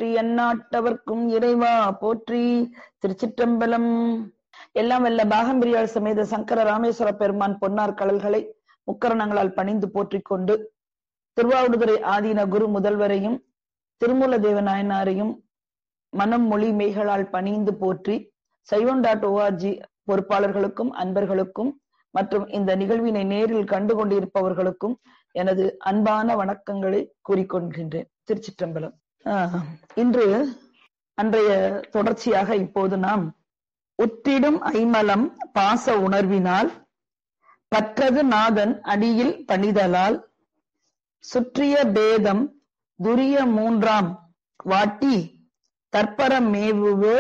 போற்றி எந்நாட்டவர்க்கும் இறைவா போற்றி திருச்சிற்றம்பலம் எல்லாம் வல்ல பாகம்பிரியாள் சமேத சங்கர ராமேஸ்வர பெருமான் பொன்னார் கடல்களை முக்கரணங்களால் பணிந்து போற்றிக் கொண்டு திருவாவடுதுறை ஆதீன குரு முதல்வரையும் திருமூல தேவ நாயனாரையும் மனம் மொழி மெய்களால் பணிந்து போற்றி சைவம் டாட் ஓஆர்ஜி பொறுப்பாளர்களுக்கும் அன்பர்களுக்கும் மற்றும் இந்த நிகழ்வினை நேரில் கண்டு கொண்டிருப்பவர்களுக்கும் எனது அன்பான வணக்கங்களை கூறிக்கொள்கின்றேன் திருச்சிற்றம்பலம் ஆஹ், இன்று அன்றைய தொடர்ச்சியாக இப்போது நாம் உற்றிடும் ஐமலம் பாச உணர்வினால் பற்றது நாதன் அடியில் பணிதலால் சுற்றிய பேதம் துரிய மூன்றாம் வாட்டி தற்பரம் மேவுவு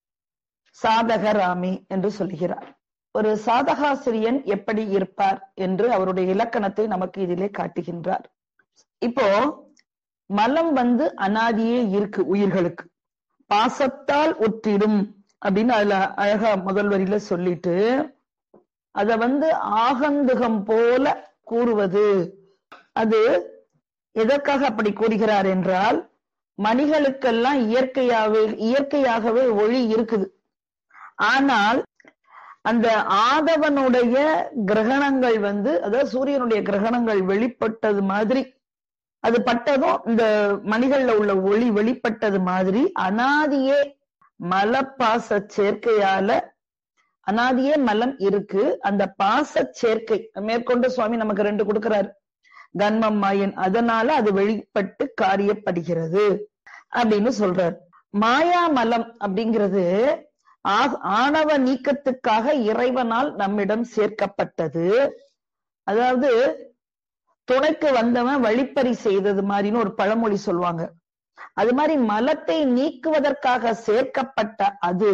சாதகராமி என்று சொல்கிறார் ஒரு சாதகாசிரியன் எப்படி இருப்பார் என்று அவருடைய இலக்கணத்தை நமக்கு இதிலே காட்டுகின்றார் இப்போ மலம் வந்து அனாதியே இருக்கு உயிர்களுக்கு பாசத்தால் உற்றிடும் அப்படின்னு அதுல அழகா முதல் வரியில சொல்லிட்டு அத வந்து ஆகந்துகம் போல கூறுவது அது எதற்காக அப்படி கூறுகிறார் என்றால் மணிகளுக்கெல்லாம் இயற்கையாகவே இயற்கையாகவே ஒளி இருக்குது ஆனால் அந்த ஆதவனுடைய கிரகணங்கள் வந்து அதாவது சூரியனுடைய கிரகணங்கள் வெளிப்பட்டது மாதிரி அது பட்டதும் இந்த மணிகள்ல உள்ள ஒளி வெளிப்பட்டது மாதிரி அனாதியே மலப்பாச சேர்க்கையால அனாதியே மலம் இருக்கு அந்த பாச சேர்க்கை மேற்கொண்டு சுவாமி நமக்கு ரெண்டு கொடுக்கிறாரு கன்மம் மாயன் அதனால அது வெளிப்பட்டு காரியப்படுகிறது அப்படின்னு சொல்றார் மாயா மலம் அப்படிங்கிறது ஆ- ஆணவ நீக்கத்துக்காக இறைவனால் நம்மிடம் சேர்க்கப்பட்டது அதாவது துணைக்கு வந்தவன் வழிப்பறி செய்தது மாதிரின்னு ஒரு பழமொழி சொல்லுவாங்க அது மாதிரி மலத்தை நீக்குவதற்காக சேர்க்கப்பட்ட அது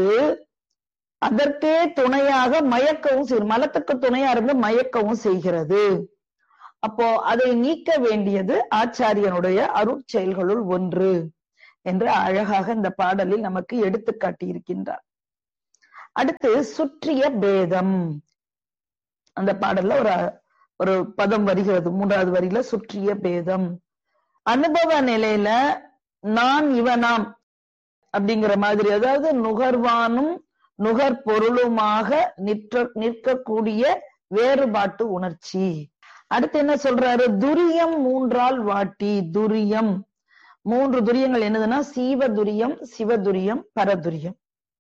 அதற்கே துணையாக மயக்கவும் செய்யும் மலத்துக்கு துணையா இருந்து மயக்கவும் செய்கிறது அப்போ அதை நீக்க வேண்டியது ஆச்சாரியனுடைய அருட்செயல்களுள் ஒன்று என்று அழகாக இந்த பாடலில் நமக்கு எடுத்து காட்டியிருக்கின்றார் அடுத்து சுற்றிய பேதம் அந்த பாடல்ல ஒரு ஒரு பதம் வருகிறது மூன்றாவது வரியில சுற்றிய பேதம் அனுபவ நிலையில நான் இவனாம் அப்படிங்கிற மாதிரி அதாவது நுகர்வானும் நுகர் பொருளுமாக நிற்ற நிற்கக்கூடிய வேறுபாட்டு உணர்ச்சி அடுத்து என்ன சொல்றாரு துரியம் மூன்றால் வாட்டி துரியம் மூன்று துரியங்கள் என்னதுன்னா சீவதுரியம் சிவதுரியம் பரதுரியம்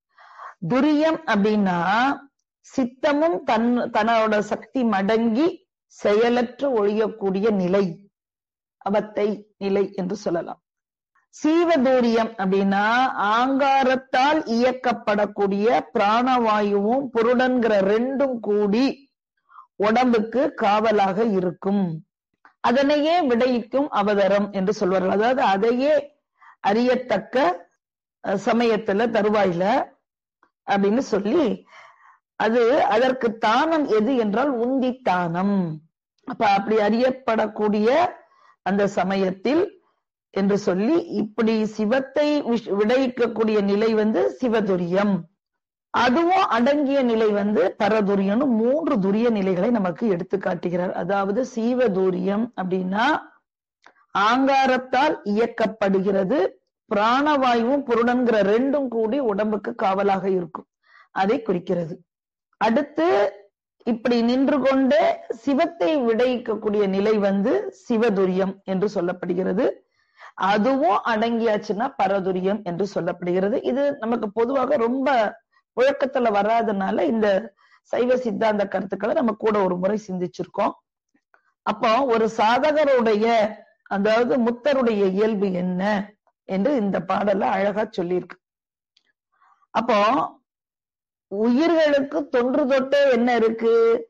துரியம் அப்படின்னா சித்தமும் தன் தன்னோட சக்தி மடங்கி செயலற்று ஒழியக்கூடிய நிலை அவத்தை நிலை என்று சொல்லலாம் சீவதூரியம் அப்படின்னா ஆங்காரத்தால் இயக்கப்படக்கூடிய பிராணவாயுவும் புருடன்கிற ரெண்டும் கூடி உடம்புக்கு காவலாக இருக்கும் அதனையே விடையிக்கும் அவதரம் என்று சொல்வார்கள் அதாவது அதையே அறியத்தக்க அஹ், சமயத்துல தருவாயில அப்படின்னு சொல்லி அது அதற்கு தானம் எது என்றால் உந்தி தானம் அப்ப அப்படி அறியப்படக்கூடிய அந்த சமயத்தில் என்று சொல்லி இப்படி சிவத்தை விஷ்- விடையிக்கக்கூடிய நிலை வந்து சிவதுரியம் அதுவும் அடங்கிய நிலை வந்து பரதுரியம்னு மூன்று துரிய நிலைகளை நமக்கு எடுத்து காட்டுகிறார் அதாவது சீவதுரியம் அப்படின்னா ஆங்காரத்தால் இயக்கப்படுகிறது பிராணவாயுவும் புருடன்கிற ரெண்டும் கூடி உடம்புக்கு காவலாக இருக்கும் அதை குறிக்கிறது அடுத்து இப்படி நின்று கொண்டே சிவத்தை விடைக்கக்கூடிய நிலை வந்து சிவதுரியம் என்று சொல்லப்படுகிறது அதுவும் அடங்கியாச்சுன்னா பரதுரியம் என்று சொல்லப்படுகிறது இது நமக்கு பொதுவாக ரொம்ப புழக்கத்துல வராதனால இந்த சைவ சித்தாந்த கருத்துக்களை நம்ம கூட ஒரு முறை சிந்திச்சிருக்கோம் அப்போ ஒரு சாதகருடைய அதாவது முத்தருடைய இயல்பு என்ன என்று இந்த பாடல்ல அழகா சொல்லியிருக்கு அப்போ உயிர்களுக்கு தொன்று தொட்டே என்ன இருக்கு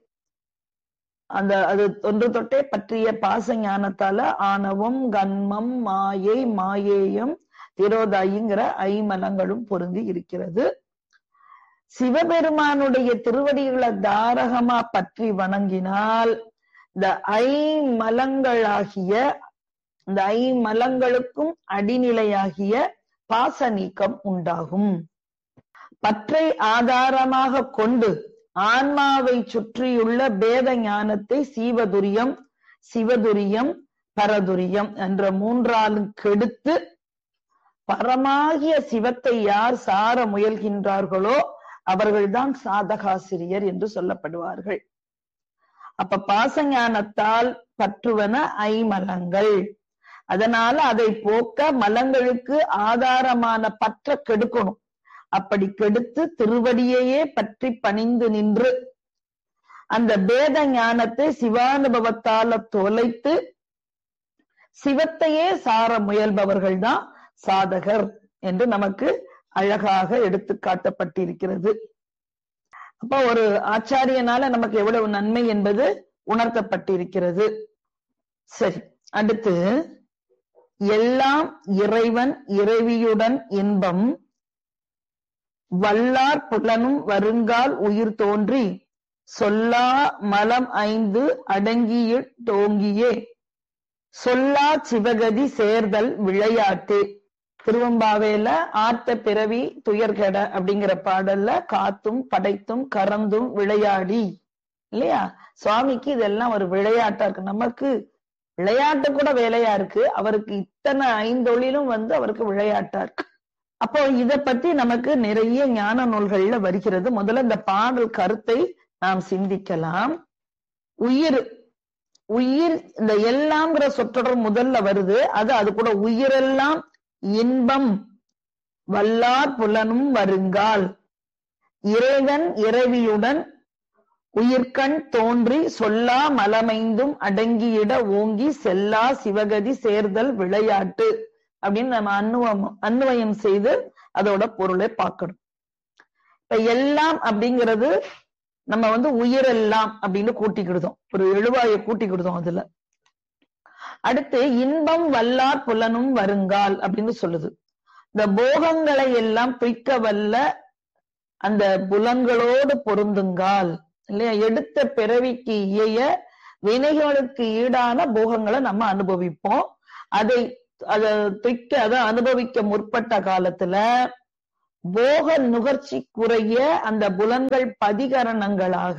அந்த அது தொன்று தொட்டே பற்றிய பாச ஞானத்தால ஆணவம் கன்மம் மாயை மாயேயம் திரோதாயிங்கிற ஐமலங்களும் பொருந்தி இருக்கிறது சிவபெருமானுடைய திருவடிகளை தாரகமா பற்றி வணங்கினால் இந்த ஐமலங்களாகிய இந்த ஐமலங்களுக்கும் அடிநிலையாகிய பாச நீக்கம் உண்டாகும் பற்றை ஆதாரமாக கொண்டு ஆன்மாவை சுற்றியுள்ள பேத ஞானத்தை சீவதுரியம் சிவதுரியம் பரதுரியம் என்ற மூன்றாலும் கெடுத்து பரமாகிய சிவத்தை யார் சார முயல்கின்றார்களோ அவர்கள்தான் சாதகாசிரியர் என்று சொல்லப்படுவார்கள் அப்ப பாசஞானத்தால் பற்றுவன ஐமலங்கள் அதனால அதை போக்க மலங்களுக்கு ஆதாரமான பற்ற கெடுக்கணும் அப்படி கெடுத்து திருவடியையே பற்றி பணிந்து நின்று அந்த பேத ஞானத்தை சிவானுபவத்தால தொலைத்து சிவத்தையே சார முயல்பவர்கள் தான் சாதகர் என்று நமக்கு அழகாக எடுத்து காட்டப்பட்டிருக்கிறது அப்ப ஒரு ஆச்சாரியனால நமக்கு எவ்வளவு நன்மை என்பது உணர்த்தப்பட்டிருக்கிறது சரி அடுத்து எல்லாம் இறைவன் இறைவியுடன் இன்பம் வல்லார் புலனும் வருங்கால் உயிர் தோன்றி சொல்லா மலம் ஐந்து அடங்கிய டோங்கியே சொல்லா சிவகதி சேர்தல் விளையாட்டு திருவம்பாவையில ஆத்த பிறவி துயர்கெட அப்படிங்கிற பாடல்ல காத்தும் படைத்தும் கறந்தும் விளையாடி இல்லையா சுவாமிக்கு இதெல்லாம் ஒரு விளையாட்டா இருக்கு நமக்கு விளையாட்டு கூட வேலையா இருக்கு அவருக்கு இத்தனை ஐந்தொழிலும் வந்து அவருக்கு விளையாட்டா இருக்கு அப்போ இத பத்தி நமக்கு நிறைய ஞான நூல்கள்ல வருகிறது முதல்ல இந்த பாடல் கருத்தை நாம் சிந்திக்கலாம் உயிர் உயிர் இந்த எல்லாம்ங்கிற சொற்றொடர் முதல்ல வருது அது அது கூட உயிரெல்லாம் இன்பம் வல்லார் புலனும் வருங்கால் இறைவன் இறைவியுடன் உயிர்கண் தோன்றி சொல்லா மலமைந்தும் அடங்கியிட ஓங்கி செல்லா சிவகதி சேர்தல் விளையாட்டு அப்படின்னு நம்ம அன்னுவம் அன்வயம் செய்து அதோட பொருளை பார்க்கணும் இப்ப எல்லாம் அப்படிங்கிறது நம்ம வந்து உயிரெல்லாம் அப்படின்னு கூட்டிக்கிடுதோம் ஒரு எழுவாயை கூட்டிக்கிடுதோம் அதுல அடுத்து இன்பம் வல்லார் புலனும் வருங்கால் அப்படின்னு சொல்லுது இந்த போகங்களை எல்லாம் பிய்க்க வல்ல அந்த புலன்களோடு பொருந்துங்கால் இல்லையா எடுத்த பிறவிக்கு இயைய வினைகளுக்கு ஈடான போகங்களை நம்ம அனுபவிப்போம் அதை அதை துய்க்க அதை அனுபவிக்க முற்பட்ட காலத்துல போக நுகர்ச்சி குறைய அந்த புலன்கள் பதிகரணங்களாக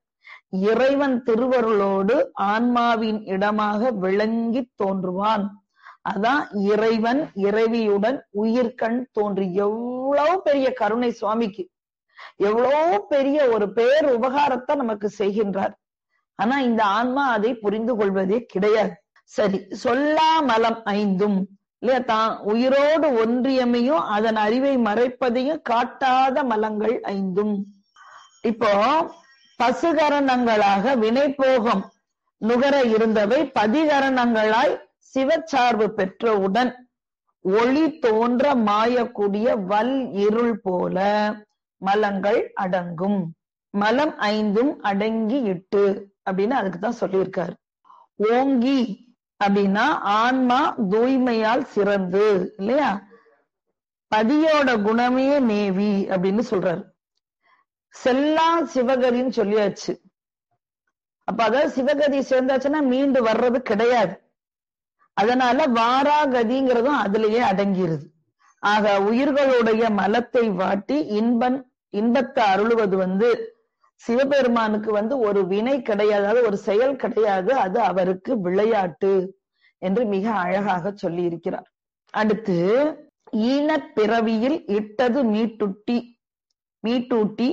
இறைவன் திருவருளோடு ஆன்மாவின் இடமாக விளங்கி தோன்றுவான் அதான் இறைவன் இறைவியுடன் உயிர்கண் தோன்றி எவ்வளவு பெரிய கருணை சுவாமிக்கு எவ்வளவு பெரிய ஒரு பேர் உபகாரத்தை நமக்கு செய்கின்றார் ஆனா இந்த ஆன்மா அதை புரிந்து கொள்வதே கிடையாது சரி சொல்லா மலம் ஐந்தும் இல்லையா தான் உயிரோடு ஒன்றியமையும் அதன் அறிவை மறைப்பதையும் காட்டாத மலங்கள் ஐந்தும் இப்போ பசுகரணங்களாக வினைப்போகம் நுகர இருந்தவை பதிகரணங்களாய் சிவச்சார்பு பெற்றவுடன் ஒளி தோன்ற மாயக்கூடிய வல் இருள் போல மலங்கள் அடங்கும் மலம் ஐந்தும் அடங்கி இட்டு அப்படின்னு அதுக்கு தான் சொல்லியிருக்காரு ஓங்கி அப்படின்னா ஆன்மா தூய்மையால் சிறந்து இல்லையா பதியோட குணமே மேவி அப்படின்னு சொல்றாரு செல்லா சிவகதின்னு சொல்லியாச்சு அப்ப அதாவது சிவகதி சேர்ந்தாச்சுன்னா மீண்டு வர்றது கிடையாது அதனால வாராகதிங்கிறதும் அதுலயே அடங்கிருது ஆக உயிர்களுடைய மலத்தை வாட்டி இன்பன் இன்பத்தை அருளுவது வந்து சிவபெருமானுக்கு வந்து ஒரு வினை கிடையாது அதாவது ஒரு செயல் கிடையாது அது அவருக்கு விளையாட்டு என்று மிக அழகாக சொல்லி இருக்கிறார் அடுத்து ஈனப் பிறவியில் இட்டது மீட்டுட்டி மீட்டூட்டி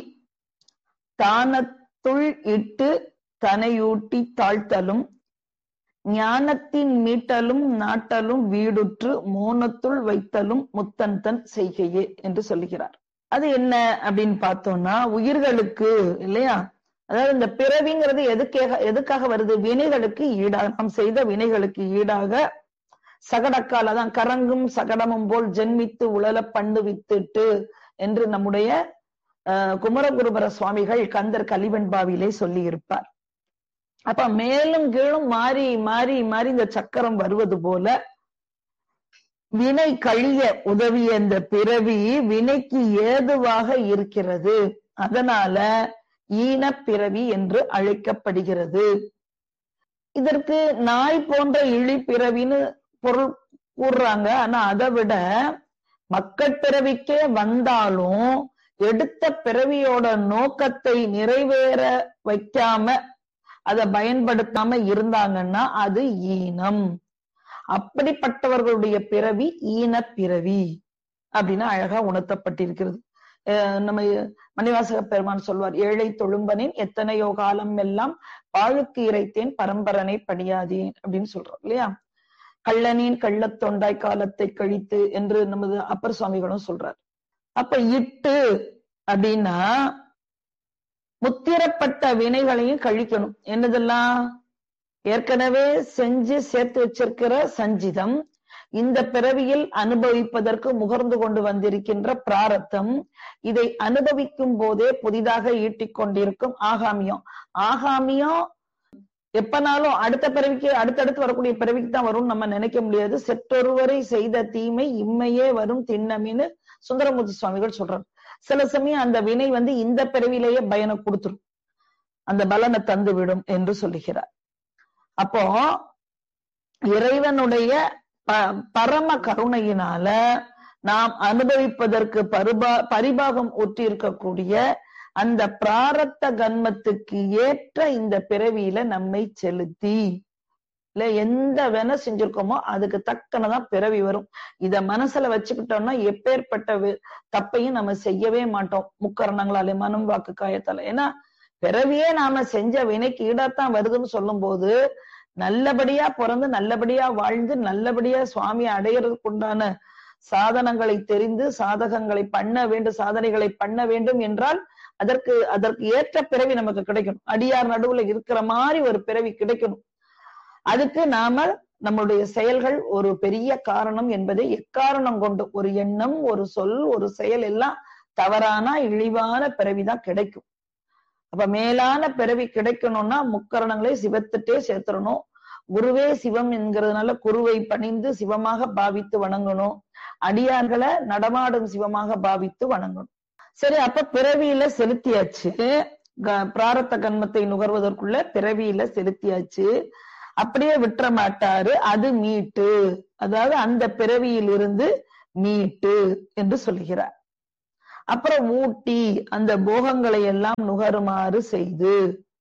தானத்துள் இட்டு தனையூட்டி தாழ்த்தலும் ஞானத்தின் மீட்டலும் நாட்டலும் வீடுற்று மோனத்துள் வைத்தலும் முத்தன்தன் செய்கையே என்று சொல்லுகிறார் அது என்ன அப்படின்னு பார்த்தோம்னா உயிர்களுக்கு இல்லையா அதாவது இந்த பிறவிங்கிறது எதுக்காக எதுக்காக வருது வினைகளுக்கு ஈடாக நாம் செய்த வினைகளுக்கு ஈடாக சகடக்கால தான் கரங்கும் சகடமும் போல் ஜென்மித்து உழல பண்ணு வித்துட்டு என்று நம்முடைய குமரகுருபர சுவாமிகள் கந்தர் கலிவெண்பாவிலே சொல்லி இருப்பார் அப்ப மேலும் கீழும் மாறி மாறி மாறி இந்த சக்கரம் வருவது போல வினை கழிய உதவிய இந்த பிறவி வினைக்கு ஏதுவாக இருக்கிறது அதனால ஈன பிறவி என்று அழைக்கப்படுகிறது இதற்கு நாய் போன்ற இழி பிறவின்னு பொருள் கூறுறாங்க ஆனா அதை விட மக்கள் பிறவிக்கே வந்தாலும் எடுத்த பிறவியோட நோக்கத்தை நிறைவேற வைக்காம அதை பயன்படுத்தாம இருந்தாங்கன்னா அது ஈனம் அப்படிப்பட்டவர்களுடைய பிறவி ஈன பிறவி அப்படின்னு அழகா உணர்த்தப்பட்டிருக்கிறது அஹ் நம்ம மணிவாசக பெருமான் சொல்வார் ஏழை தொழும்பனின் எத்தனையோ காலம் எல்லாம் பாழுக்கு இறைத்தேன் பரம்பரனை பணியாதேன் அப்படின்னு சொல்றோம் இல்லையா கள்ளனின் கள்ளத் தொண்டாய் காலத்தை கழித்து என்று நமது அப்பர் சுவாமிகளும் சொல்றார் அப்ப இட்டு அப்படின்னா முத்திரப்பட்ட வினைகளையும் கழிக்கணும் என்னதெல்லாம் ஏற்கனவே செஞ்சு சேர்த்து வச்சிருக்கிற சஞ்சிதம் இந்த பிறவியில் அனுபவிப்பதற்கு முகர்ந்து கொண்டு வந்திருக்கின்ற பிராரத்தம் இதை அனுபவிக்கும் போதே புதிதாக ஈட்டிக் கொண்டிருக்கும் ஆகாமியம் ஆகாமியம் எப்பனாலும் அடுத்த பிறவிக்கு அடுத்தடுத்து வரக்கூடிய பிறவிக்கு தான் வரும் நம்ம நினைக்க முடியாது செற்றொருவரை செய்த தீமை இம்மையே வரும் திண்ணமின்னு சுந்தரமூர்த்தி சுவாமிகள் சொல்றாரு சில சமயம் அந்த வினை வந்து இந்த பிறவிலேயே பயனை கொடுத்துரும் அந்த பலனை தந்து விடும் என்று சொல்லுகிறார் அப்போ இறைவனுடைய பரம கருணையினால நாம் அனுபவிப்பதற்கு பரிபா பரிபாகம் ஊற்றி இருக்கக்கூடிய அந்த பிராரத்த கன்மத்துக்கு ஏற்ற இந்த பிறவியில நம்மை செலுத்தி இல்ல எந்த வேணா செஞ்சிருக்கோமோ அதுக்கு தக்கனதான் பிறவி வரும் இத மனசுல வச்சுக்கிட்டோம்னா எப்பேற்பட்ட தப்பையும் நம்ம செய்யவே மாட்டோம் முக்கரணங்களாலே மனம் வாக்கு காயத்தால ஏன்னா பிறவியே நாம செஞ்ச வினைக்கு ஈடாத்தான் வருதுன்னு சொல்லும் போது நல்லபடியா பிறந்து நல்லபடியா வாழ்ந்து நல்லபடியா சுவாமியை அடையிறதுக்கு உண்டான சாதனங்களை தெரிந்து சாதகங்களை பண்ண வேண்டும் சாதனைகளை பண்ண வேண்டும் என்றால் அதற்கு அதற்கு ஏற்ற பிறவி நமக்கு கிடைக்கணும் அடியார் நடுவுல இருக்கிற மாதிரி ஒரு பிறவி கிடைக்கணும் அதுக்கு நாம நம்மளுடைய செயல்கள் ஒரு பெரிய காரணம் என்பதை எக்காரணம் கொண்டு ஒரு எண்ணம் ஒரு சொல் ஒரு செயல் எல்லாம் தவறான இழிவான பிறவிதான் கிடைக்கும் அப்ப மேலான பிறவி கிடைக்கணும்னா முக்கரணங்களை சிவத்திட்டே சேர்த்துடணும் குருவே சிவம் என்கிறதுனால குருவை பணிந்து சிவமாக பாவித்து வணங்கணும் அடியார்களை நடமாடும் சிவமாக பாவித்து வணங்கணும் சரி அப்ப பிறவியில செலுத்தியாச்சு பிராரத்த கன்மத்தை நுகர்வதற்குள்ள பிறவியில செலுத்தியாச்சு அப்படியே விட்டுற மாட்டாரு அது மீட்டு அதாவது அந்த பிறவியில் இருந்து மீட்டு என்று சொல்லுகிறார் அப்புறம் ஊட்டி அந்த போகங்களை எல்லாம் நுகருமாறு செய்து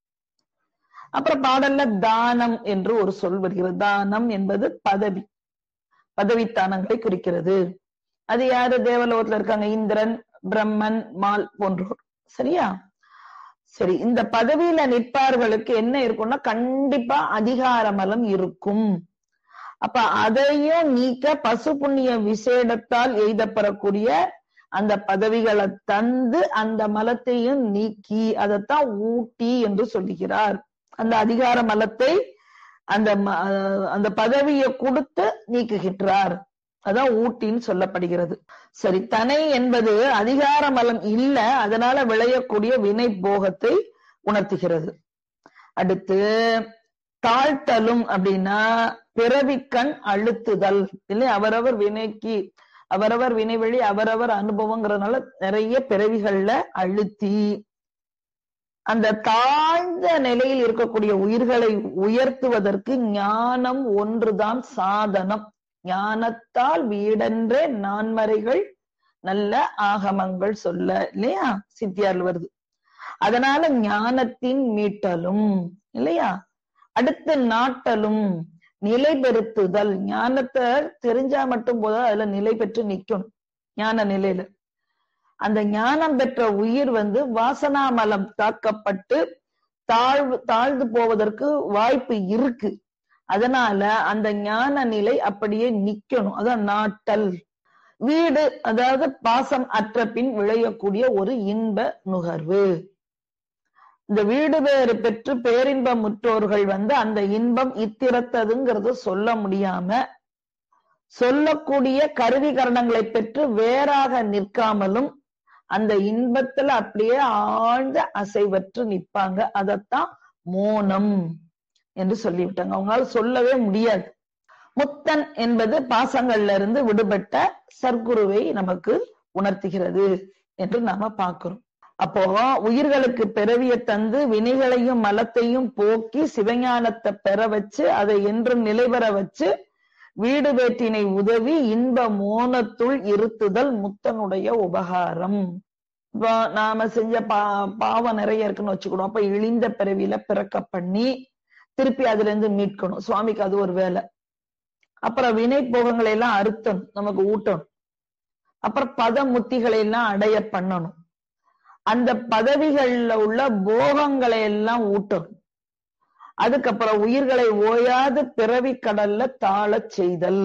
அப்புறம் பாடல்ல தானம் என்று ஒரு சொல் வருகிறது தானம் என்பது பதவி பதவித்தானங்களை குறிக்கிறது அது யாரு தேவலோகத்துல இருக்காங்க இந்திரன் பிரம்மன் மால் போன்றோர் சரியா சரி இந்த பதவியில நிற்பார்களுக்கு என்ன இருக்கும்னா கண்டிப்பா அதிகாரமலம் இருக்கும் அப்ப அதையும் நீக்க பசு புண்ணிய விசேடத்தால் எய்தப்பெறக்கூடிய அந்த பதவிகளை தந்து அந்த மலத்தையும் நீக்கி அதைத்தான் ஊட்டி என்று சொல்லுகிறார் அந்த அதிகார மலத்தை அந்த அந்த பதவியை கொடுத்து நீக்குகின்றார் அதான் ஊட்டின்னு சொல்லப்படுகிறது சரி தனை என்பது அதிகார மலம் இல்ல அதனால விளையக்கூடிய வினை போகத்தை உணர்த்துகிறது அடுத்து தாழ்த்தலும் அப்படின்னா பிறவிக்கண் அழுத்துதல் இல்லை அவரவர் வினைக்கு அவரவர் வினைவழி அவரவர் அனுபவங்கிறதுனால நிறைய பிறவிகள்ல அழுத்தி அந்த தாழ்ந்த நிலையில் இருக்கக்கூடிய உயிர்களை உயர்த்துவதற்கு ஞானம் ஒன்றுதான் சாதனம் ஞானத்தால் வீடென்றே நான்மறைகள் நல்ல ஆகமங்கள் சொல்ல இல்லையா சித்தியார்ல வருது அதனால ஞானத்தின் மீட்டலும் இல்லையா அடுத்து நாட்டலும் நிலை பெறுத்துதல் ஞானத்தை தெரிஞ்சா மட்டும் போதும் அதுல நிலை பெற்று நிக்கணும் ஞான நிலையில அந்த ஞானம் பெற்ற உயிர் வந்து வாசனாமலம் தாக்கப்பட்டு தாழ்வு தாழ்ந்து போவதற்கு வாய்ப்பு இருக்கு அதனால அந்த ஞான நிலை அப்படியே நிக்கணும் அதான் நாட்டல் வீடு அதாவது பாசம் அற்ற பின் விளையக்கூடிய ஒரு இன்ப நுகர்வு இந்த வீடு பேறு பெற்று பேரின்ப முற்றோர்கள் வந்து அந்த இன்பம் இத்திரத்ததுங்கிறது சொல்ல முடியாம சொல்லக்கூடிய கருவி கரணங்களை பெற்று வேறாக நிற்காமலும் அந்த இன்பத்துல அப்படியே ஆழ்ந்த அசைவற்று நிற்பாங்க அதத்தான் மோனம் என்று சொல்லிவிட்டாங்க அவங்களால சொல்லவே முடியாது முத்தன் என்பது பாசங்கள்ல இருந்து விடுபட்ட சர்க்குருவை நமக்கு உணர்த்துகிறது என்று நாம பார்க்கிறோம் அப்போ உயிர்களுக்கு பிறவிய தந்து வினைகளையும் மலத்தையும் போக்கி சிவஞானத்தை பெற வச்சு அதை என்றும் நிலைபெற வச்சு வீடு வேட்டினை உதவி இன்ப மோனத்துள் இருத்துதல் முத்தனுடைய உபகாரம் இப்போ நாம செஞ்ச பா பாவம் நிறைய இருக்குன்னு வச்சுக்கணும் அப்ப இழிந்த பிறவியில பிறக்க பண்ணி திருப்பி அதுல இருந்து மீட்கணும் சுவாமிக்கு அது ஒரு வேலை அப்புறம் வினை போகங்களை எல்லாம் அறுத்தணும் நமக்கு ஊட்டணும் அப்புறம் பதமுத்திகளை எல்லாம் அடைய பண்ணணும் அந்த பதவிகள்ல உள்ள போகங்களை எல்லாம் ஊட்டணும் அதுக்கப்புறம் உயிர்களை ஓயாது பிறவி கடல்ல தாழச் செய்தல்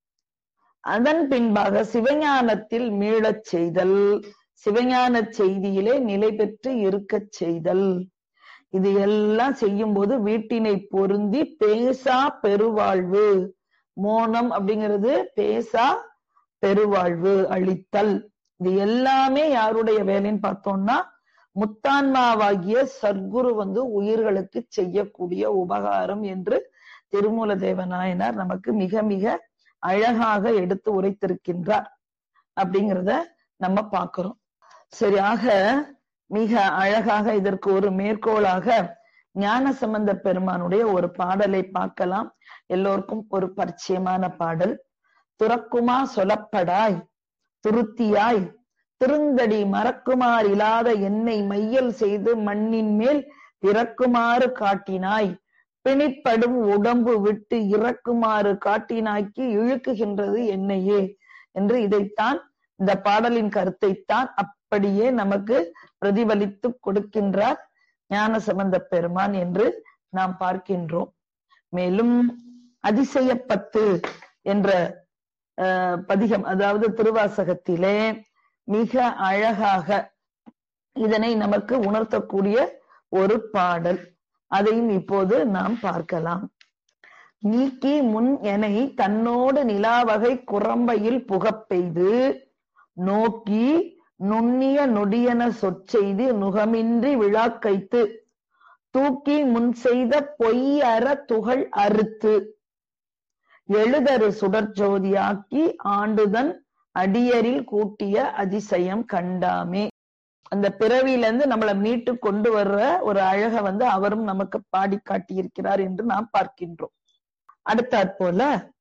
அதன் பின்பாக சிவஞானத்தில் மீளச் செய்தல் சிவஞான செய்தியிலே நிலை பெற்று இருக்கச் செய்தல் இது எல்லாம் செய்யும் போது வீட்டினை பொருந்தி பேசா பெருவாழ்வு மோனம் அப்படிங்கிறது பேசா பெருவாழ்வு அளித்தல் இது எல்லாமே யாருடைய வேலைன்னு பார்த்தோம்னா முத்தான்மாவாகிய சர்க்குரு வந்து உயிர்களுக்கு செய்யக்கூடிய உபகாரம் என்று திருமூல தேவநாயனார் நமக்கு மிக மிக அழகாக எடுத்து உரைத்திருக்கின்றார் அப்படிங்கிறத நம்ம பார்க்கிறோம் சரியாக மிக அழகாக இதற்கு ஒரு மேற்கோளாக ஞான சம்பந்த பெருமானுடைய ஒரு பாடலை பார்க்கலாம் எல்லோருக்கும் ஒரு பரிச்சயமான பாடல் துறக்குமா சொலப்படாய் துருத்தியாய் திருந்தடி மறக்குமாறு இல்லாத என்னை மையல் செய்து மண்ணின் மேல் பிறக்குமாறு காட்டினாய் பிணிப்படும் உடம்பு விட்டு இறக்குமாறு காட்டினாக்கி இழுக்குகின்றது என்னையே என்று இதைத்தான் இந்த பாடலின் கருத்தைத்தான் அப்படியே நமக்கு பிரதிபலித்து கொடுக்கின்றார் ஞான சம்பந்த பெருமான் என்று நாம் பார்க்கின்றோம் மேலும் அதிசயப்பத்து என்ற பதிகம் அதாவது திருவாசகத்திலே மிக அழகாக இதனை நமக்கு உணர்த்தக்கூடிய ஒரு பாடல் அதையும் இப்போது நாம் பார்க்கலாம் நீக்கி முன் எனை தன்னோடு நிலாவகை குரம்பையில் புகப்பெய்து நோக்கி நுண்ணிய நொடியன சொற்செய்து நுகமின்றி விழாக்கைத்து தூக்கி முன் செய்த பொய் அற துகள் அறுத்து எழுதரு சுடர்ஜோதியாக்கி ஆண்டுதன் அடியரில் கூட்டிய அதிசயம் கண்டாமே அந்த பிறவியில இருந்து நம்மளை மீட்டு கொண்டு வர்ற ஒரு அழக வந்து அவரும் நமக்கு பாடி காட்டியிருக்கிறார் என்று நாம் பார்க்கின்றோம் அடுத்தாற் போல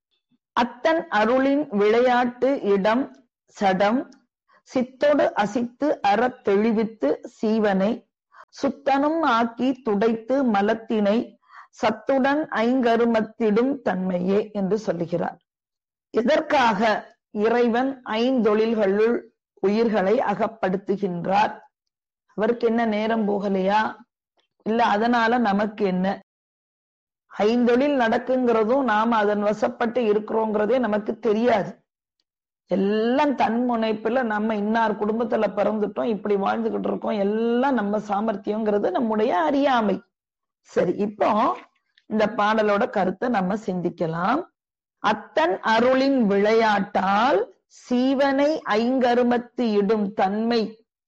அத்தன் அருளின் விளையாட்டு இடம் சடம் சித்தோடு அசித்து அற தெளிவித்து சீவனை சுத்தனும் ஆக்கி துடைத்து மலத்தினை சத்துடன் ஐங்கருமத்திடும் தன்மையே என்று சொல்லுகிறார் இதற்காக இறைவன் ஐந்தொழில்களுள் உயிர்களை அகப்படுத்துகின்றார் அவருக்கு என்ன நேரம் போகலையா இல்ல அதனால நமக்கு என்ன ஐந்தொழில் நடக்குங்கிறதும் நாம அதன் வசப்பட்டு இருக்கிறோங்கிறதே நமக்கு தெரியாது எல்லாம் தன் முனைப்புல நம்ம இன்னார் குடும்பத்துல பிறந்துட்டோம் இப்படி வாழ்ந்துகிட்டு இருக்கோம் எல்லாம் நம்ம சாமர்த்தியங்கிறது நம்முடைய அறியாமை சரி இப்போ இந்த பாடலோட கருத்தை நம்ம சிந்திக்கலாம் அத்தன் அருளின் விளையாட்டால் சீவனை ஐங்கருமத்து இடும் தன்மை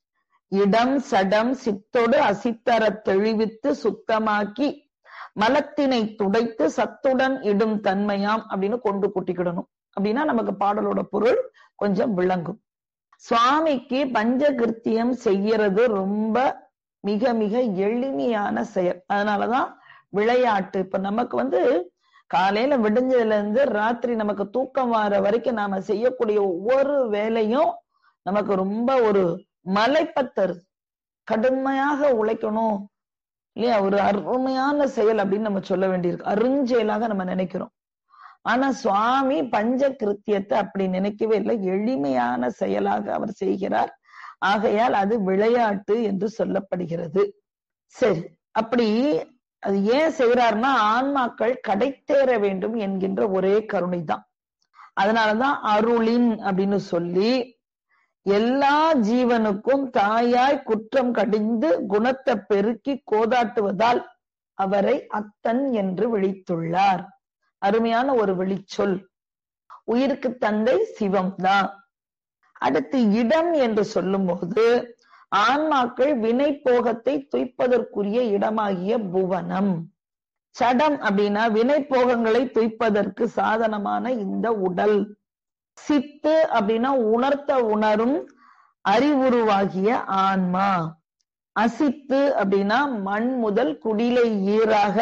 இடம் சடம் சித்தொடு அசித்தர தெளிவித்து சுத்தமாக்கி மலத்தினை துடைத்து சத்துடன் இடும் தன்மையாம் அப்படின்னு கொண்டு கூட்டிக்கிடணும் அப்படின்னா நமக்கு பாடலோட பொருள் கொஞ்சம் விளங்கும் சுவாமிக்கு பஞ்சகிருத்தியம் செய்யறது ரொம்ப மிக மிக எளிமையான செயல் அதனாலதான் விளையாட்டு இப்ப நமக்கு வந்து காலையில விடிஞ்சதுல இருந்து ராத்திரி நமக்கு தூக்கம் வர வரைக்கும் நாம செய்யக்கூடிய ஒவ்வொரு வேலையும் நமக்கு ரொம்ப ஒரு மலைப்பத்தரு கடுமையாக உழைக்கணும் இல்லையா ஒரு அருமையான செயல் அப்படின்னு நம்ம சொல்ல வேண்டியிருக்கு அருஞ்செயலாக நம்ம நினைக்கிறோம் ஆனா சுவாமி பஞ்ச கிருத்தியத்தை அப்படி நினைக்கவே இல்லை எளிமையான செயலாக அவர் செய்கிறார் ஆகையால் அது விளையாட்டு என்று சொல்லப்படுகிறது சரி அப்படி அது ஏன் செய்யறாருன்னா ஆன்மாக்கள் கடைத்தேற வேண்டும் என்கின்ற ஒரே கருணை தான் அதனாலதான் அருளின் அப்படின்னு சொல்லி எல்லா ஜீவனுக்கும் தாயாய் குற்றம் கடிந்து குணத்தை பெருக்கி கோதாட்டுவதால் அவரை அத்தன் என்று விழித்துள்ளார் அருமையான ஒரு விழிச்சொல் உயிருக்கு தந்தை சிவம் தான் அடுத்து இடம் என்று சொல்லும்போது ஆன்மாக்கள் வினை போகத்தை துய்ப்பதற்குரிய இடமாகிய புவனம் சடம் அப்படின்னா வினை போகங்களை துய்ப்பதற்கு சாதனமான இந்த உடல் சித்து அப்படின்னா உணர்த்த உணரும் அறிவுருவாகிய ஆன்மா அசித்து அப்படின்னா மண் முதல் குடிலை ஈராக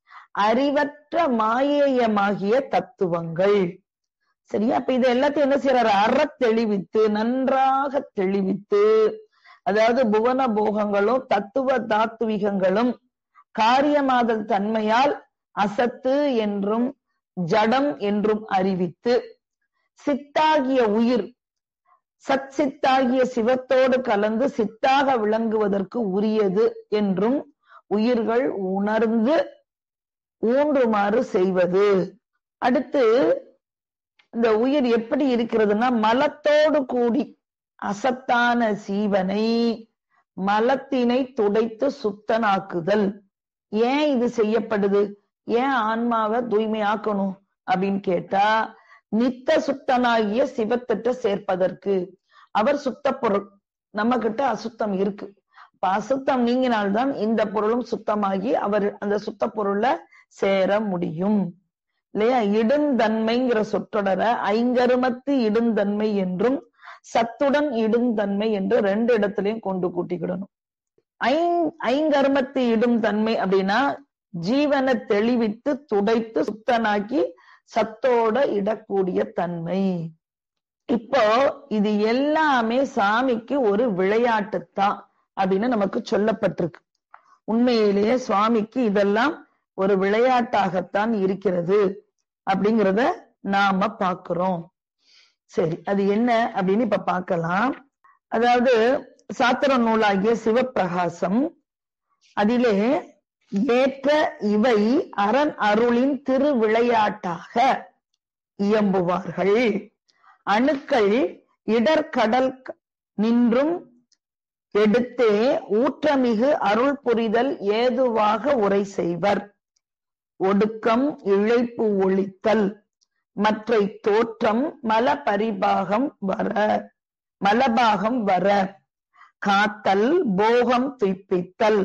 அறிவற்ற மாயேயமாகிய தத்துவங்கள் சரியா அப்ப இது எல்லாத்தையும் என்ன செய்யறாரு அற தெளிவித்து நன்றாக தெளிவித்து அதாவது புவன போகங்களும் தத்துவ தாத்துவிகங்களும் காரியமாதல் தன்மையால் அசத்து என்றும் ஜடம் என்றும் அறிவித்து சித்தாகிய உயிர் சத் சித்தாகிய சிவத்தோடு கலந்து சித்தாக விளங்குவதற்கு உரியது என்றும் உயிர்கள் உணர்ந்து ஊன்றுமாறு செய்வது அடுத்து இந்த உயிர் எப்படி இருக்கிறதுனா மலத்தோடு கூடி அசத்தான சீவனை மலத்தினை துடைத்து சுத்தனாக்குதல் ஏன் இது செய்யப்படுது ஏன் ஆன்மாவை தூய்மையாக்கணும் அப்படின்னு கேட்டா நித்த சுத்தனாகிய சிவத்திட்ட சேர்ப்பதற்கு அவர் சுத்த பொருள் நம்ம கிட்ட அசுத்தம் இருக்கு இப்ப அசுத்தம் நீங்கினால்தான் இந்த பொருளும் சுத்தமாகி அவர் அந்த சுத்த பொருள்ல சேர முடியும் இல்லையா இடுந்தன்மைங்கிற சொற்றொடர ஐங்கருமத்து இடுந்தன்மை என்றும் சத்துடன் இடுந்தன்மை என்று ரெண்டு இடத்துலயும் கொண்டு கூட்டிக்கிடணும் ஐ ஐங்கருமத்து இடும் தன்மை அப்படின்னா ஜீவனை தெளிவித்து துடைத்து சுத்தனாக்கி சத்தோட இடக்கூடிய தன்மை இப்போ இது எல்லாமே சாமிக்கு ஒரு விளையாட்டு தான் அப்படின்னு நமக்கு சொல்லப்பட்டிருக்கு உண்மையிலேயே சுவாமிக்கு இதெல்லாம் ஒரு விளையாட்டாகத்தான் இருக்கிறது அப்படிங்கிறத நாம பாக்குறோம் சரி அது என்ன அப்படின்னு இப்ப பார்க்கலாம் அதாவது சாத்திர நூலாகிய சிவப்பிரகாசம் அதிலே ஏற்ற இவை அரண் அருளின் திருவிளையாட்டாக இயம்புவார்கள் அணுக்கள் இடர்கடல் நின்றும் எடுத்தே ஊற்றமிகு அருள் புரிதல் ஏதுவாக உரை செய்வர் ஒடுக்கம் இழைப்பு ஒழித்தல் மற்றை தோற்றம் மல பரிபாகம் வர மலபாகம் வர காத்தல் போகம் துய்ப்பித்தல்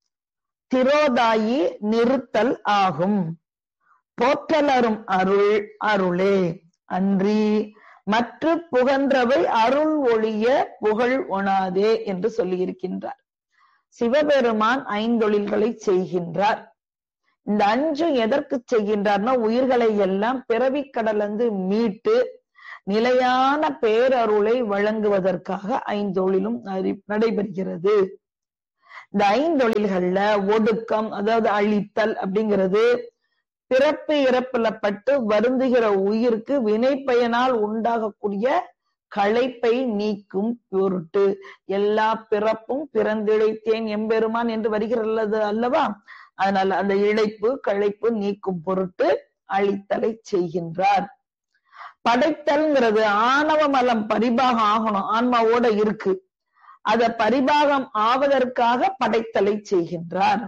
திரோதாயி நிறுத்தல் ஆகும் போற்றலரும் அருள் அருளே அன்றி மற்ற புகன்றவை அருள் ஒளிய புகழ் ஒணாதே என்று சொல்லியிருக்கின்றார் சிவபெருமான் ஐந்தொழில்களை செய்கின்றார் இந்த அஞ்சு எதற்கு செய்கின்றார்னா உயிர்களை எல்லாம் பிறவி கடலிருந்து மீட்டு நிலையான பேரருளை வழங்குவதற்காக ஐந்தொழிலும் நடைபெறுகிறது இந்த ஐந்தொழில்கள்ல ஒடுக்கம் அதாவது அழித்தல் அப்படிங்கிறது பிறப்பு இறப்புல பட்டு வருந்துகிற உயிருக்கு வினை பயனால் உண்டாகக்கூடிய களைப்பை நீக்கும் பொருட்டு எல்லா பிறப்பும் பிறந்திழைத்தேன் எம்பெருமான் என்று வருகிறது அல்லவா அதனால அந்த இழைப்பு களைப்பு நீக்கும் பொருட்டு அழித்தலை செய்கின்றார் படைத்தல்ங்கிறது ஆணவ மலம் பரிபாகம் ஆகணும் ஆன்மாவோட இருக்கு அத பரிபாகம் ஆவதற்காக படைத்தலை செய்கின்றார்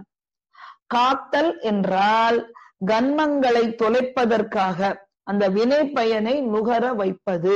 காத்தல் என்றால் கன்மங்களை தொலைப்பதற்காக அந்த வினை பயனை நுகர வைப்பது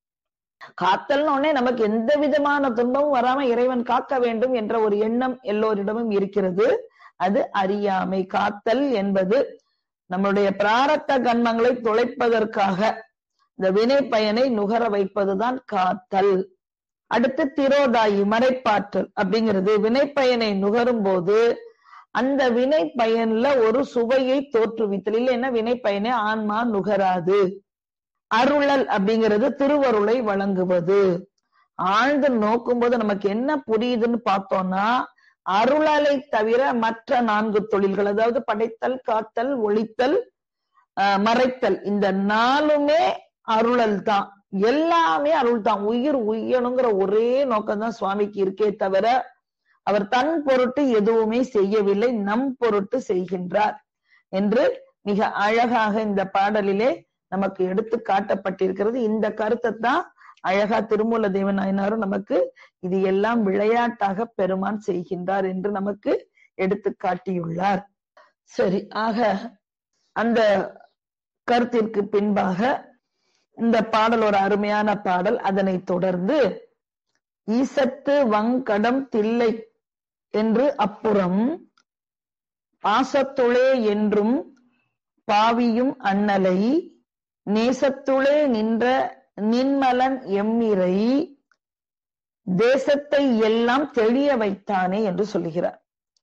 காத்தல்னு உடனே நமக்கு எந்த விதமான துன்பமும் வராம இறைவன் காக்க வேண்டும் என்ற ஒரு எண்ணம் எல்லோரிடமும் இருக்கிறது அது அறியாமை காத்தல் என்பது நம்முடைய பிராரத்த கன்மங்களை தொலைப்பதற்காக இந்த வினை பயனை நுகர வைப்பதுதான் காத்தல் அடுத்து திரோதாயி மறைப்பாற்றல் அப்படிங்கிறது வினை பயனை நுகரும் போது அந்த வினை பயன்ல ஒரு சுவையை தோற்றுவித்தல் இல்லைன்னா வினை பயனை ஆன்மா நுகராது அருளல் அப்படிங்கிறது திருவருளை வழங்குவது ஆழ்ந்து நோக்கும் போது நமக்கு என்ன புரியுதுன்னு பார்த்தோம்னா அருளலை தவிர மற்ற நான்கு தொழில்கள் அதாவது படைத்தல் காத்தல் ஒழித்தல் மறைத்தல் இந்த நாலுமே அருளல் தான் எல்லாமே அருள் தான் உயிர் உய்யணுங்கிற ஒரே நோக்கம் தான் சுவாமிக்கு இருக்கே தவிர அவர் தன் பொருட்டு எதுவுமே செய்யவில்லை நம் பொருட்டு செய்கின்றார் என்று மிக அழகாக இந்த பாடலிலே நமக்கு எடுத்து காட்டப்பட்டிருக்கிறது இந்த கருத்தை தான் அழகா திருமூல தேவன் நாயனாரும் நமக்கு இது எல்லாம் விளையாட்டாக பெருமான் செய்கின்றார் என்று நமக்கு எடுத்து காட்டியுள்ளார் சரி ஆக அந்த கருத்திற்கு பின்பாக இந்த பாடல் ஒரு அருமையான பாடல் அதனை தொடர்ந்து ஈசத்து வங்கடம் தில்லை என்று அப்புறம் பாசத்துளே என்றும் பாவியும் அண்ணலை நேசத்துளே நின்ற நின்மலன் எம்மிரை தேசத்தை எல்லாம் தெளிய வைத்தானே என்று சொல்லுகிறார்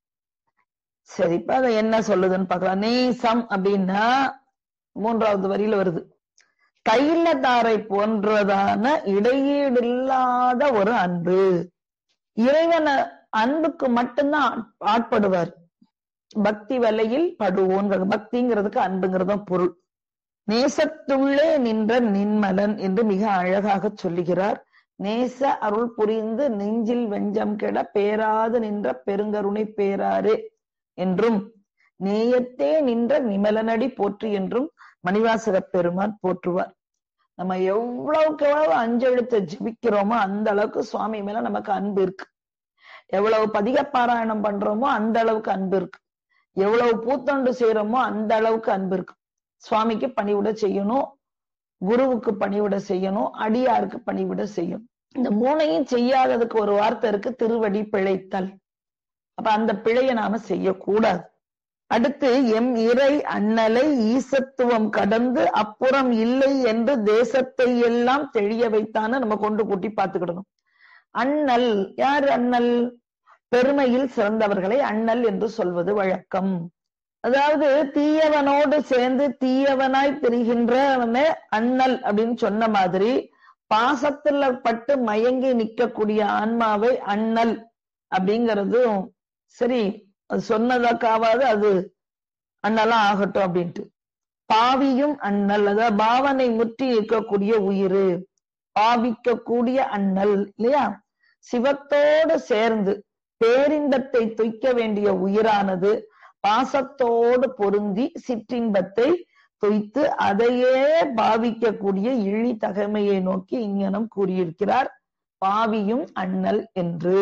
சரி இப்ப அதை என்ன சொல்லுதுன்னு பார்க்கலாம் நேசம் அப்படின்னா மூன்றாவது வரியில வருது தைலதாரை போன்றதான இடையீடில்லாத ஒரு அன்பு இறைவன அன்புக்கு மட்டும்தான் ஆட்படுவார் பக்தி வலையில் படுவோன்றது பக்திங்கிறதுக்கு அன்புங்கிறதும் பொருள் நேசத்துள்ளே நின்ற நின்மலன் என்று மிக அழகாக சொல்லுகிறார் நேச அருள் புரிந்து நெஞ்சில் வெஞ்சம் கெட பேராது நின்ற பெருங்கருணை பேராறு என்றும் நேயத்தே நின்ற நிமலனடி போற்றி என்றும் மணிவாசக பெருமான் போற்றுவார் நம்ம எவ்வளவுக்கு எவ்வளவு அஞ்செழுத்த ஜிபிக்கிறோமோ அந்த அளவுக்கு சுவாமி மேல நமக்கு அன்பு இருக்கு எவ்வளவு பதிக பாராயணம் பண்றோமோ அந்த அளவுக்கு அன்பு இருக்கு எவ்வளவு பூத்தொண்டு செய்யறோமோ அந்த அளவுக்கு அன்பு இருக்கு சுவாமிக்கு பணிவிட செய்யணும் குருவுக்கு பணிவிட செய்யணும் அடியாருக்கு பணிவிட செய்யணும் இந்த மூணையும் செய்யாததுக்கு ஒரு வார்த்தை இருக்கு திருவடி பிழைத்தல் அப்ப அந்த பிழையை நாம செய்யக்கூடாது அடுத்து எம் இறை அண்ணலை ஈசத்துவம் கடந்து அப்புறம் இல்லை என்று தேசத்தை எல்லாம் தெளிய வைத்தான்னு நம்ம கொண்டு கூட்டி பார்த்துக்கிடணும் அண்ணல் யார் அண்ணல் பெருமையில் சிறந்தவர்களை அண்ணல் என்று சொல்வது வழக்கம் அதாவது தீயவனோடு சேர்ந்து தீயவனாய் தெரிகின்றவன அண்ணல் அப்படின்னு சொன்ன மாதிரி பாசத்துல பட்டு மயங்கி நிக்கக்கூடிய ஆன்மாவை அண்ணல் அப்படிங்கறதும் சரி அது சொன்னதாக்காவது அது அண்ணலா ஆகட்டும் அப்படின்ட்டு பாவியும் அண்ணல் அதாவது பாவனை முற்றி இருக்கக்கூடிய உயிர் பாவிக்கக்கூடிய அண்ணல் இல்லையா சிவத்தோடு சேர்ந்து பேரின்பத்தை துய்க்க வேண்டிய உயிரானது பாசத்தோடு பொருந்தி சிற்றின்பத்தை தொய்த்து அதையே பாவிக்கக்கூடிய இழி தகமையை நோக்கி இங்கனம் கூறியிருக்கிறார் பாவியும் அண்ணல் என்று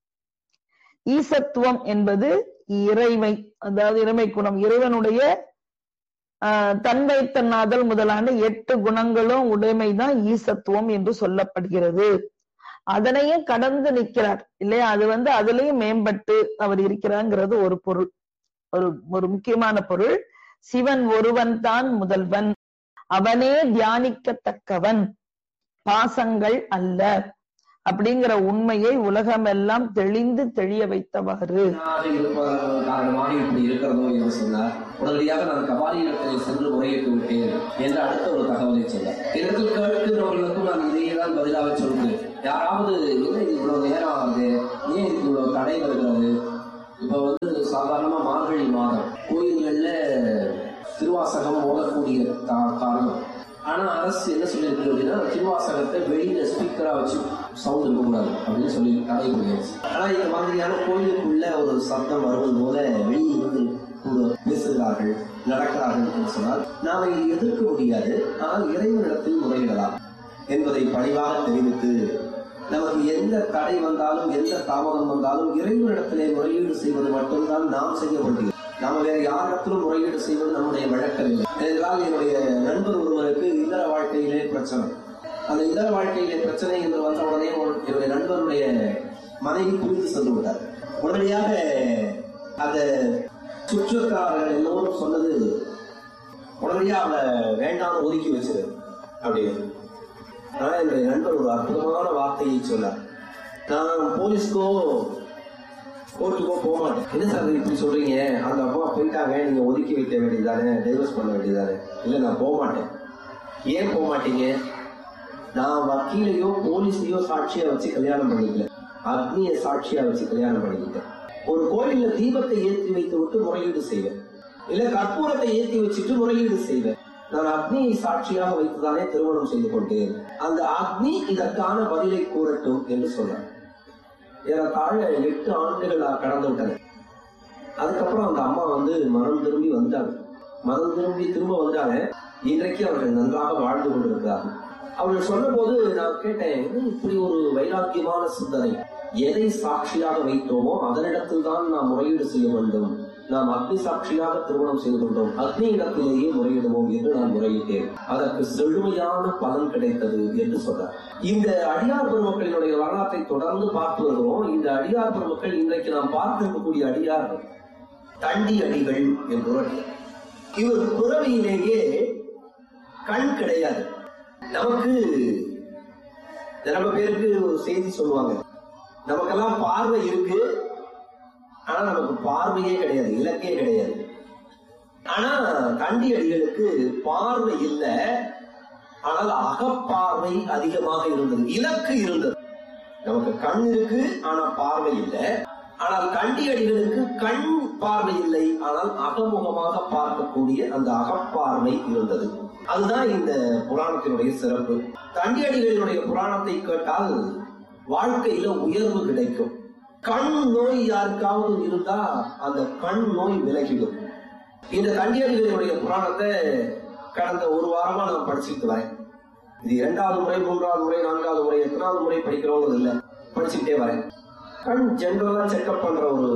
ஈசத்துவம் என்பது இறைமை அதாவது இறைமை குணம் இறைவனுடைய ஆஹ் தன்வை தன்னாதல் முதலான எட்டு குணங்களும் உடைமைதான் ஈசத்துவம் என்று சொல்லப்படுகிறது அதனையும் கடந்து நிற்கிறார் இல்லையா அது வந்து அதுலயும் மேம்பட்டு அவர் இருக்கிறாங்கிறது ஒரு பொருள் ஒரு ஒரு முக்கியமான பொருள் சிவன் ஒருவன் தான் முதல்வன் அவனே தியானிக்கத்தக்கவன் பாசங்கள் அல்ல அப்படிங்கிற உண்மையை உலகமெல்லாம் தெளிந்து தெளிய வைத்தவாறு இருப்பதன் காரணமாக இப்படி இருக்கிறதோ என்று சொன்னார் உடனடியாக நான் கபாலியிடத்தை சென்று முறையிட்டு விட்டேன் என்று அடுத்த ஒரு தகவலை சொன்னார் இதற்கு கேட்கிறவர்களுக்கும் நான் இதையே தான் பதிலாக சொல்கிறேன் யாராவது என்ன இது இவ்வளவு நேரம் ஆகுது ஏன் இதுக்கு இவ்வளவு தடை வருகிறது இப்ப வந்து சாதாரணமா மார்கழி மாதம் கோயில்கள்ல திருவாசகம் ஓதக்கூடிய கா- காரணம் ஆனா அரசு என்ன சொல்லியிருக்கு அப்படின்னா திருவாசகத்தை வெளியில ஸ்பீக்கரா வச்சு சவுண்ட் இருக்கக்கூடாது அப்படின்னு சொல்லி தடை பண்ணியாச்சு ஆனா இந்த மாதிரியான கோயிலுக்குள்ள ஒரு சத்தம் வருவது போல வெளியிருந்து கூட பேசுகிறார்கள் நடக்கிறார்கள் என்று சொன்னால் நாம இதை எதிர்க்க முடியாது ஆனால் இறைவனிடத்தில் முறையிடலாம் என்பதை பணிவாக தெரிவித்து நமக்கு எந்த தடை வந்தாலும் எந்த தாமதம் வந்தாலும் இறைவனிடத்திலே முறையீடு செய்வது மட்டும்தான் நாம் செய்ய வேண்டியது நாம வேற யாரிடத்திலும் முறையீடு செய்வது நம்முடைய வழக்கம் இல்லை ஏனென்றால் என்னுடைய நண்பர் ஒருவருக்கு இதர வாழ்க்கையிலே பிரச்சனை அந்த இதர வாழ்க்கையிலே பிரச்சனை என்று வந்த உடனே ஒரு- என்னுடைய நண்பருடைய மனைவி புரிந்து சென்று விட்டார் உடனடியாக அந்த சுற்றத்தார்கள் எல்லோரும் சொன்னது உடனடியாக அவளை வேண்டாம் ஒதுக்கி வச்சிரு அப்படின்னு ஆனா என்னுடைய நண்பர் ஒரு அற்புதமான வார்த்தையை சொன்னார் நான் போலீஸ்க்கோ கோர்ட்டுக்கோ போக மாட்டேன் என்ன சார் இது இப்படி சொல்றீங்க அந்த அம்மா போயிட்டாங்க நீங்க ஒதுக்கி வைக்க வேண்டியதானே டைவர்ஸ் பண்ண வேண்டியதானே இல்ல நான் போக மாட்டேன் ஏன் போக மாட்டீங்க நான் வக்கீலையோ போலீஸையோ சாட்சியா வச்சு கல்யாணம் பண்ணிக்கல அக்னிய சாட்சியா வச்சு கல்யாணம் பண்ணிக்கிட்டேன் ஒரு கோயில்ல தீபத்தை ஏற்றி வைத்து விட்டு முறையீடு செய்வேன் இல்ல கற்பூரத்தை ஏற்றி வச்சுட்டு முறையீடு செய்வேன் நான் அக்னியை சாட்சியாக வைத்துதானே திருமணம் செய்து கொண்டேன் அந்த அக்னி இதற்கான பதிலை கூறட்டும் என்று சொன்னார் ஏறத்தாழ எட்டு ஆண்டுகள் கடந்து விட்டன அதுக்கப்புறம் அந்த அம்மா வந்து மனம் திரும்பி வந்தாங்க மனம் திரும்பி திரும்ப வந்தாங்க இன்றைக்கு அவர்கள் நன்றாக வாழ்ந்து கொண்டிருக்கிறார்கள் அவர்கள் சொன்னபோது நான் கேட்டேன் "என்ன இப்படி ஒரு வைராக்கியமான சிந்தனை எதை சாட்சியாக வைத்தோமோ அதனிடத்தில் தான் நாம் முறையீடு செய்ய வேண்டும் நாம் அக்னி சாட்சியாக திருமணம் செய்து கொண்டோம் அக்னி இடத்திலேயே முறையிடுவோம் என்று நான் முறையிட்டேன் அதற்கு செழுமையான பலன் கிடைத்தது என்று சொன்னார் இந்த அடியார் பெருமக்களினுடைய வரலாற்றை தொடர்ந்து பார்த்து வருகிறோம் இந்த அடியார் பெருமக்கள் இன்றைக்கு நாம் பார்க்க இருக்கக்கூடிய அடியார் தண்டி அடிகள் என்பவர் இவர் பிறவியிலேயே கண் கிடையாது நமக்கு ரொம்ப பேருக்கு ஒரு செய்தி சொல்லுவாங்க நமக்கெல்லாம் பார்வை இருக்கு ஆனா நமக்கு பார்வையே கிடையாது இலக்கே கிடையாது ஆனா கண்டி அடிகளுக்கு பார்வை இல்லை ஆனால் அகப்பார்வை அதிகமாக இருந்தது இலக்கு இருந்தது நமக்கு கண் இருக்கு ஆனா பார்வை இல்லை ஆனால் கண்டி அடிகளுக்கு கண் பார்வை இல்லை ஆனால் அகமுகமாக பார்க்கக்கூடிய அந்த அகப்பார்வை இருந்தது அதுதான் இந்த புராணத்தினுடைய சிறப்பு தண்டியடிகளினுடைய புராணத்தை கேட்டால் வாழ்க்கையில உயர்வு கிடைக்கும் கண் நோய் யாருக்காவது இருந்தா அந்த கண் நோய் விலகிடும் இந்த தண்டியடிகளினுடைய புராணத்தை கடந்த ஒரு வாரமா நான் படிச்சுட்டு வரேன் இது இரண்டாவது முறை மூன்றாவது முறை நான்காவது முறை எத்தனாவது முறை படிக்கிறோங்கிறது இல்ல படிச்சுக்கிட்டே வரேன் கண் ஜென்ரலா செக்அப் பண்ற ஒரு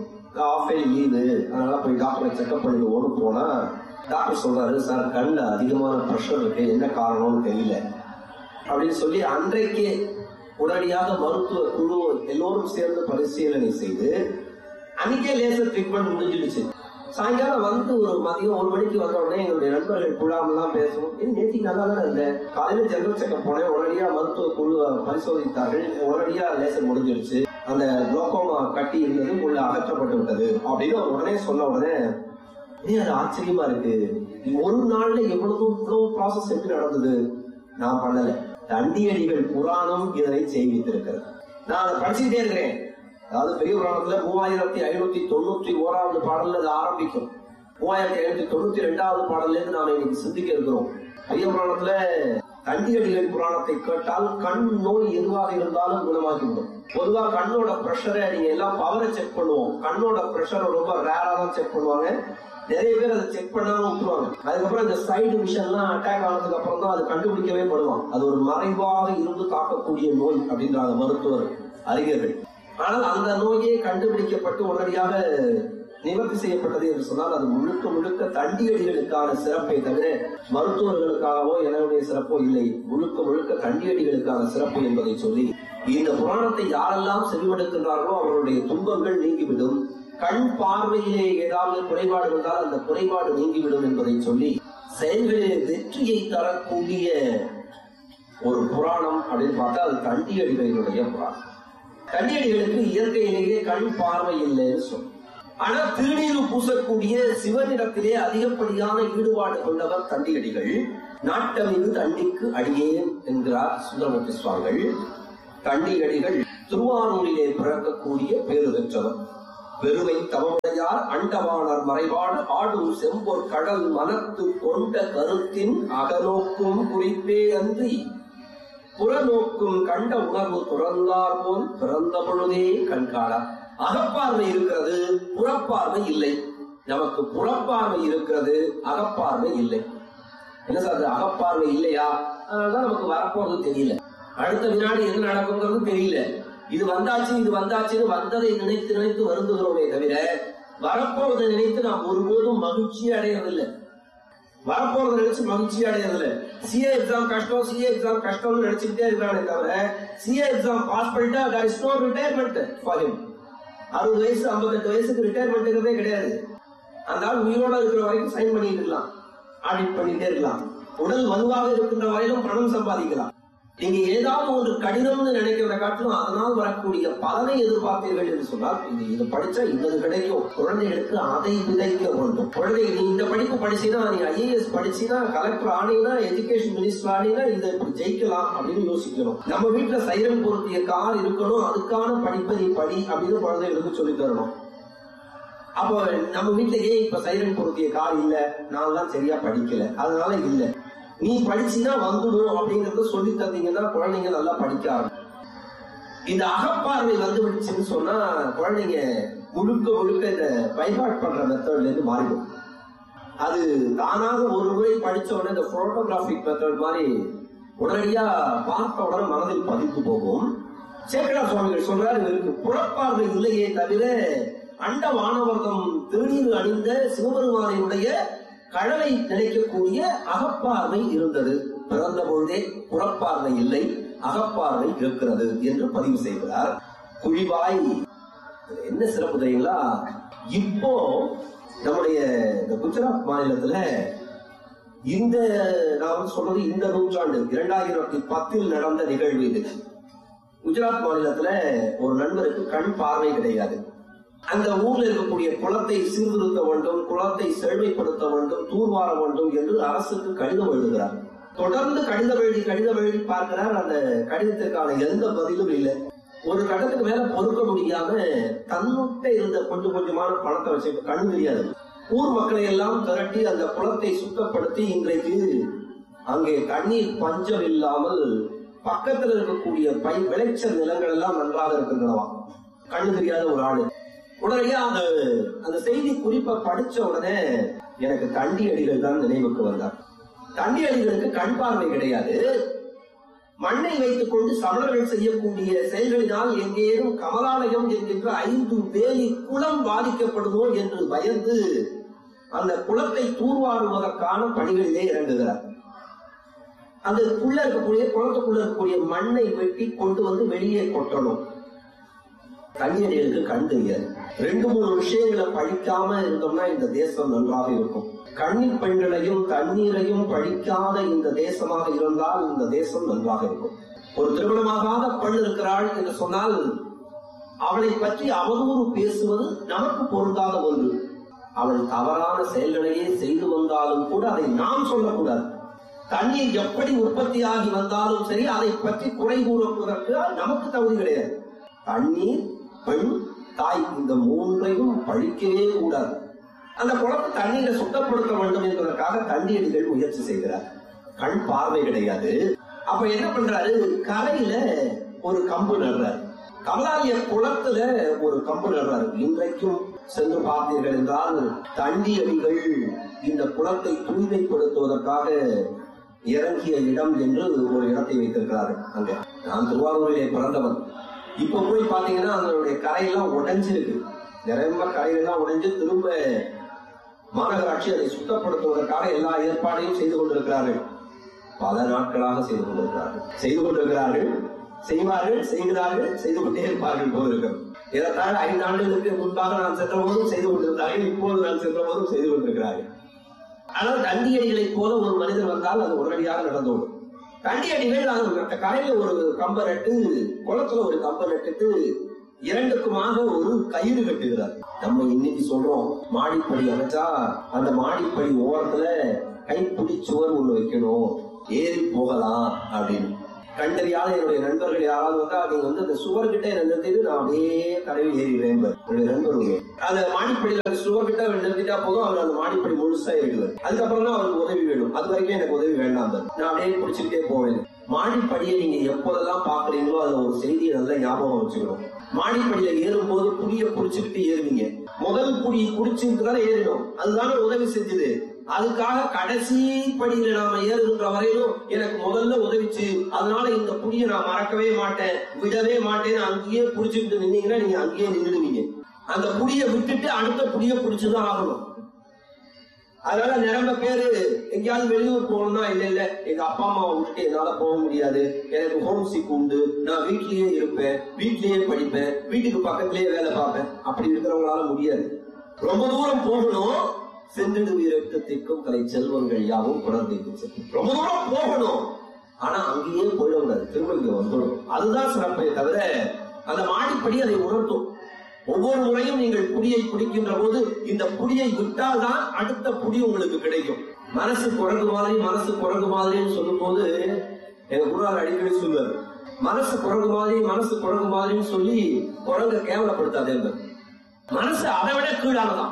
ஆஃப் டே லீவு அதனால போய் டாக்டரை செக்அப் பண்ணிடுவோம்னு போனா டாக்டர் சொல்றாரு சார் கண்ணுல அதிகமான ப்ரெஷர் இருக்கு என்ன காரணம்னு தெரியல அப்படின்னு சொல்லி அன்றைக்கே உடனடியாக மருத்துவ குழு எல்லோரும் சேர்ந்து பரிசீலனை செய்து அன்னைக்கே லேசர் ட்ரீட்மெண்ட் முடிஞ்சிடுச்சு சாயங்காலம் வந்து ஒரு மதியம் ஒரு மணிக்கு வந்த உடனே எங்களுடைய நண்பர்கள் குழாமெல்லாம் பேசணும் இது நேத்தி நல்லா தானே இருந்தேன் காலையில ஜெனரல் செக்அப் போனேன் உடனடியா மருத்துவ குழு பரிசோதித்தார்கள் உடனடியா லேசர் முடிஞ்சிடுச்சு அந்த குளோகோமா கட்டி இருந்தது உள்ள அகற்றப்பட்டு விட்டது அப்படின்னு அவர் உடனே சொன்ன உடனே ஏன் அது ஆச்சரியமா இருக்கு ஒரு நாள்ல எவ்வளவு இவ்வளவு ப்ராசஸ் எப்படி நடந்தது நான் பண்ணல தண்டியடிகள் புராணம் இதனை செய்வித்திருக்கிறது நான் அதை படிச்சுட்டே இருக்கிறேன் அதாவது பெரிய புராணத்துல மூவாயிரத்தி ஐநூத்தி தொண்ணூத்தி ஓராவது பாடல்ல அது ஆரம்பிக்கும் மூவாயிரத்தி ஐநூத்தி தொண்ணூத்தி ரெண்டாவது பாடல்ல இருந்து நாம இன்னைக்கு சிந்திக்க இருக்கிறோம் பெரிய புராணத்துல தண்டியடிகள் புராணத்தை கேட்டால் கண் நோய் எதுவாக இருந்தாலும் குணமாகிவிடும் பொதுவா கண்ணோட ப்ரெஷரை நீங்க எல்லாம் பவரை செக் பண்ணுவோம் கண்ணோட ப்ரெஷரை ரொம்ப ரேரா தான் செக் பண்ணுவாங்க நிறைய பேர் அதை செக் பண்ணாம விட்டுருவாங்க அதுக்கப்புறம் இந்த சைடு விஷன்லாம் அட்டாக் ஆனதுக்கு அப்புறம் தான் அது கண்டுபிடிக்கவே படுவான் அது ஒரு மறைவாக இருந்து தாக்கக்கூடிய நோய் அப்படின்றாங்க மருத்துவர் அறிஞர்கள் ஆனால் அந்த நோயே கண்டுபிடிக்கப்பட்டு உடனடியாக நிவர்த்தி செய்யப்பட்டது என்று சொன்னால் அது முழுக்க முழுக்க தண்டியடிகளுக்கான சிறப்பை தவிர மருத்துவர்களுக்காகவோ என்னுடைய சிறப்போ இல்லை முழுக்க முழுக்க தண்டியடிகளுக்கான சிறப்பு என்பதை சொல்லி இந்த புராணத்தை யாரெல்லாம் செவிமடுக்கின்றார்களோ அவர்களுடைய துன்பங்கள் நீங்கிவிடும் கண் பார்வையிலே ஏதாவது குறைபாடு இருந்தால் அந்த குறைபாடு நீங்கிவிடும் என்பதை சொல்லி செயல்களிலே வெற்றியை தரக்கூடிய ஒரு புராணம் அப்படின்னு பார்த்தா அது தண்டியடிகளினுடைய புராணம் தண்டியடிகளுக்கு இயற்கையிலேயே கண் பார்வை இல்லைன்னு சொல்லும் ஆனா திருநீர் பூசக்கூடிய சிவனிடத்திலே அதிகப்படியான ஈடுபாடு கொண்டவர் தண்டியடிகள் நாட்டமிகு தண்டிக்கு அடியேன் என்கிறார் சுந்தரமூர்த்தி சுவாமிகள் தண்டியடிகள் திருவாரூரிலே பிறக்கக்கூடிய பேரு பெற்றவர் பெருமை தவமுடையார் அண்டவாணர் மறைபாடு ஆடும் செம்பொற் கடல் மனத்து கொண்ட கருத்தின் அகநோக்கும் குறிப்பே அன்றி புறநோக்கும் கண்ட உணர்வு துறந்தார் போல் பிறந்த பொழுதே கண்காணார் அகப்பார்வை இருக்கிறது புறப்பார்வை இல்லை நமக்கு புறப்பார்வை இருக்கிறது அகப்பார்வை இல்லை என்ன சார் அது அகப்பார்வை இல்லையா அதனாலதான் நமக்கு வரப்போறது தெரியல அடுத்த வினாடி என்ன நடக்குங்கிறது தெரியல இது வந்தாச்சு இது வந்தாச்சுன்னு வந்ததை நினைத்து நினைத்து வருந்துகிறோமே தவிர வரப்போவதை நினைத்து நாம் ஒருபோதும் மகிழ்ச்சி அடையறதில்லை வரப்போறதை நினைச்சு மகிழ்ச்சி அடையறதில்ல சிஏ எக்ஸாம் கஷ்டம் சிஏ எக்ஸாம் கஷ்டம்னு நினைச்சுக்கிட்டே இருக்கானே தவிர சிஏ எக்ஸாம் பாஸ் பண்ணிட்டா there is no retirement for him அறுபது வயசு ஐம்பத்தெட்டு வயசுக்கு ரிட்டையர்மெண்ட்ங்கிறதே கிடையாது அந்த ஆள் உயிரோட இருக்கிற வரைக்கும் சைன் பண்ணிட்டு இருக்கலாம் ஆடிட் பண்ணிட்டே இருக்கலாம் உடல் வலுவாக இருக்கின்ற வரையிலும் பணம் சம்பாதிக்கலாம் நீங்க ஏதாவது ஒன்று கடினம்னு நினைக்கிறத காட்டிலும் அதனால் வரக்கூடிய பலனை எதிர்பார்ப்பீர்கள் என்று சொன்னால் இது இது படிச்சா இது கிடைக்கும் குழந்தைகளுக்கு அதை விதைக்க வேண்டும் குழந்தை நீ இந்த படிப்பு படிச்சீனா நீ ஐஏஎஸ் படிச்சீனா கலெக்டர் ஆனீனா எஜுகேஷன் மினிஸ்டர் ஆனீனா இதை இப்படி ஜெயிக்கலாம் அப்படின்னு யோசிக்கணும் நம்ம வீட்டுல சைரன் பொருத்திய கார் இருக்கணும் அதுக்கான படிப்பை நீ படி அப்படின்னு குழந்தைகளுக்கு சொல்லி தரணும் அப்போ நம்ம வீட்டுல ஏன் இப்ப சைரன் பொருத்திய கார் இல்ல நான் தான் சரியா படிக்கல அதனால இல்ல நீ படிச்சுனா வந்துடும் அப்படிங்கறத சொல்லி தந்தீங்கன்னா குழந்தைங்க நல்லா படிக்க ஆரம்பிக்கும் இந்த அகப்பார்வை வந்து விடுச்சுன்னு சொன்னா குழந்தைங்க முழுக்க முழுக்க இந்த பைபாட் பண்ற மெத்தட்ல இருந்து மாறிடும் அது தானாக ஒரு முறை படிச்ச உடனே இந்த போட்டோகிராபிக் மெத்தட் மாதிரி உடனடியா பார்த்த உடனே மனதில் பதித்து போகும் சேக்கடா சுவாமிகள் சொல்றாரு இவருக்கு புறப்பார்வை இல்லையே தவிர அண்ட வானவர்தம் திருநீர் அணிந்த சிவபெருமானினுடைய கடலை நினைக்கக்கூடிய அகப்பார்வை இருந்தது பிறந்த பொழுதே புறப்பார்வை இல்லை அகப்பார்வை இருக்கிறது என்று பதிவு செய்கிறார் குழிவாய் இதுல என்ன சிறப்பு தெரியுங்களா இப்போ நம்முடைய இந்த குஜராத் மாநிலத்துல இந்த நான் வந்து சொல்றது இந்த நூற்றாண்டு இரண்டாயிரத்தி பத்தில் நடந்த நிகழ்வு இது குஜராத் மாநிலத்துல ஒரு நண்பருக்கு கண் பார்வை கிடையாது அந்த ஊர்ல இருக்கக்கூடிய குளத்தை சீர்திருத்த வேண்டும் குளத்தை செழுமைப்படுத்த வேண்டும் தூர்வார வேண்டும் என்று அரசுக்கு கடிதம் எழுதுகிறார் தொடர்ந்து கடிதம் எழுதி கடிதம் எழுதி பார்க்கிறார் அந்த கடிதத்துக்கான எந்த பதிலும் இல்லை ஒரு கட்டத்துக்கு மேல பொறுக்க முடியாம தன்னுட்ட இருந்த கொஞ்சம் கொஞ்சமான பணத்தை வச்சு கண் தெரியாது ஊர் மக்களை எல்லாம் திரட்டி அந்த குளத்தை சுத்தப்படுத்தி இன்றைக்கு அங்கே தண்ணீர் பஞ்சம் இல்லாமல் பக்கத்துல இருக்கக்கூடிய பை விளைச்சல் நிலங்கள் எல்லாம் நன்றாக இருக்கின்றனவா கண்ணு தெரியாத ஒரு ஆளு உடனடியா அந்த அந்த செய்தி குறிப்பை படிச்ச உடனே எனக்கு தண்டி அடிகள் தான் நினைவுக்கு வந்தார் தண்டி அடிகளுக்கு கண் பார்வை கிடையாது மண்ணை வைத்துக் கொண்டு சமணர்கள் செய்யக்கூடிய செயல்களினால் எங்கேயும் கமலாலயம் என்கின்ற ஐந்து வேலி குளம் பாதிக்கப்படுமோ என்று பயந்து அந்த குளத்தை தூர்வாருவதற்கான பணிகளிலே இறங்குகிறார் அந்த உள்ள இருக்கக்கூடிய குளத்துக்குள்ள இருக்கக்கூடிய மண்ணை வெட்டி கொண்டு வந்து வெளியே கொட்டணும் தண்ணீர்களுக்கு கண் தெரியாது ரெண்டு மூணு விஷயங்களை படிக்காம இருந்தோம்னா இந்த தேசம் நன்றாக இருக்கும் கன்னி பெண்களையும் தண்ணீரையும் படிக்காத இந்த தேசமாக இருந்தால் இந்த தேசம் நன்றாக இருக்கும் ஒரு திருமணமாகாத பெண் இருக்கிறாள் என்று சொன்னால் அவளை பற்றி அவதூறு பேசுவது நமக்கு பொருந்தாத ஒன்று அவள் தவறான செயல்களையே செய்து வந்தாலும் கூட அதை நாம் சொல்லக்கூடாது தண்ணீர் எப்படி உற்பத்தியாகி வந்தாலும் சரி அதை பற்றி குறை கூறுவதற்கு நமக்கு தகுதி கிடையாது தண்ணீர் பெண் தாய் இந்த மூன்றையும் பழிக்கவே கூடாது அந்த குளத்து தண்ணீரை சுத்தப்படுத்த வேண்டும் என்பதற்காக தண்ணீர்கள் முயற்சி செய்கிறார் கண் பார்வை கிடையாது அப்ப என்ன பண்றாரு கரையில ஒரு கம்பு நடுறாரு கமலாலய குளத்துல ஒரு கம்பு நடுறாரு இன்றைக்கும் சென்று பார்த்தீர்கள் என்றால் தண்டியடிகள் இந்த குளத்தை தூய்மைப்படுத்துவதற்காக இறங்கிய இடம் என்று ஒரு இடத்தை வைத்திருக்கிறார்கள் அங்க நான் திருவாரூரிலே பிறந்தவன் இப்ப போய் பாத்தீங்கன்னா அதனுடைய கரையெல்லாம் உடைஞ்சிருக்கு நிரம்ப கரையெல்லாம் உடைஞ்சு திரும்ப மாநகராட்சி அதை சுத்தப்படுத்துவதற்காக எல்லா ஏற்பாடையும் செய்து கொண்டிருக்கிறார்கள் பல நாட்களாக செய்து கொண்டிருக்கிறார்கள் செய்து கொண்டிருக்கிறார்கள் செய்வார்கள் செய்கிறார்கள் செய்து கொண்டே இருப்பார்கள் போலிருக்கும் ஏறத்தாழ ஐந்து ஆண்டுகளுக்கு முன்பாக நான் சென்ற போதும் செய்து கொண்டிருந்தார்கள் இப்போது நான் சென்ற போதும் செய்து கொண்டிருக்கிறார்கள் ஆனால் தண்டியடிகளைப் போல ஒரு மனிதர் வந்தால் அது உடனடியாக நடந்தோடும் தண்டியடிகள் அந்த கரையில ஒரு கம்ப நட்டு குளத்துல ஒரு கம்ப நட்டுட்டு இரண்டுக்குமாக ஒரு கயிறு கட்டுகிறார் நம்ம இன்னைக்கு சொல்றோம் மாடிப்படி அமைச்சா அந்த மாடிப்படி ஓரத்துல கைப்பிடி சுவர் ஒண்ணு வைக்கணும் ஏறி போகலாம் அப்படின்னு கண்டறியாத என்னுடைய நண்பர்கள் யாராவது வந்தா நீங்க வந்து அந்த சுவர் கிட்ட நிறுத்திட்டு நான் அப்படியே கடவி ஏறிடுறேன் என்னுடைய நண்பர் ஒருவர். அந்த மாடிப்படியில அந்த சுவர் கிட்ட நிறுத்திட்டா போதும் அவர் அந்த மாடிப்படி முழுசா ஏறிடுவார் அதுக்கப்புறம் தான் அவருக்கு உதவி வேணும் அது வரைக்கும் எனக்கு உதவி வேண்டாம் பாரு. நான் அப்படியே பிடிச்சிக்கிட்டே போவேன் மாடிப்படியை நீங்க எப்போதெல்லாம் பாக்குறீங்களோ அதுல ஒரு செய்தியை நல்லா ஞாபகம் வச்சுக்கணும் மாடிப்படியில ஏறும்போது புடிய புடிச்சுக்கிட்டு ஏறுவீங்க முதல் புடி புடிச்சுட்டு தானே ஏறிடும் அதுதானே உதவி செஞ்சது அதுக்காக கடைசி படியில நாம ஏறுகின்ற வரையிலும் எனக்கு முதல்ல உதவிச்சு அதனால இந்த புடிய நான் மறக்கவே மாட்டேன் விடவே மாட்டேன்னு அங்கேயே புடிச்சுக்கிட்டு நின்னீங்கன்னா நீங்க அங்கேயே நின்றுடுவீங்க அந்த புடிய விட்டுட்டு அடுத்த புடிய புடிச்சுதான் ஆகணும் அதனால நிரம்ப பேரு எங்கேயாவது வெளியூர் போகணும்னா இல்ல இல்ல எங்க அப்பா அம்மாவை விட்டுட்டு என்னால போக முடியாது எனக்கு ஹோம் சிக் உண்டு நான் வீட்லயே இருப்பேன் வீட்லயே படிப்பேன் வீட்டுக்கு பக்கத்திலேயே வேலை பார்ப்பேன் அப்படி இருக்கிறவங்களால முடியாது ரொம்ப தூரம் போகணும் சென்றிடு வீரத்திற்கும் கலை செல்வங்கள் யாவும் குழந்தைக்கு செல்லும் ரொம்ப தூரம் போகணும் ஆனா அங்கேயே போயிடக்கூடாது திரும்ப இங்க வந்துடும் அதுதான் சிறப்பே தவிர அந்த மாடிப்படி அதை உணர்த்தும் ஒவ்வொரு முறையும் நீங்கள் புடியை பிடிக்கின்ற போது இந்த புடியை விட்டால் தான் அடுத்த புடி உங்களுக்கு கிடைக்கும் மனசு குரங்கு மாதிரி மனசு குரங்கு மாதிரின்னு சொல்லும் போது எங்க குருவார் அடிக்கடி சொல்லுவார் மனசு குரங்கு மாதிரி மனசு குரங்கு மாதிரின்னு சொல்லி குரங்க கேவலப்படுத்தாதே என்பது. மனசு அதை விட கீழானதான்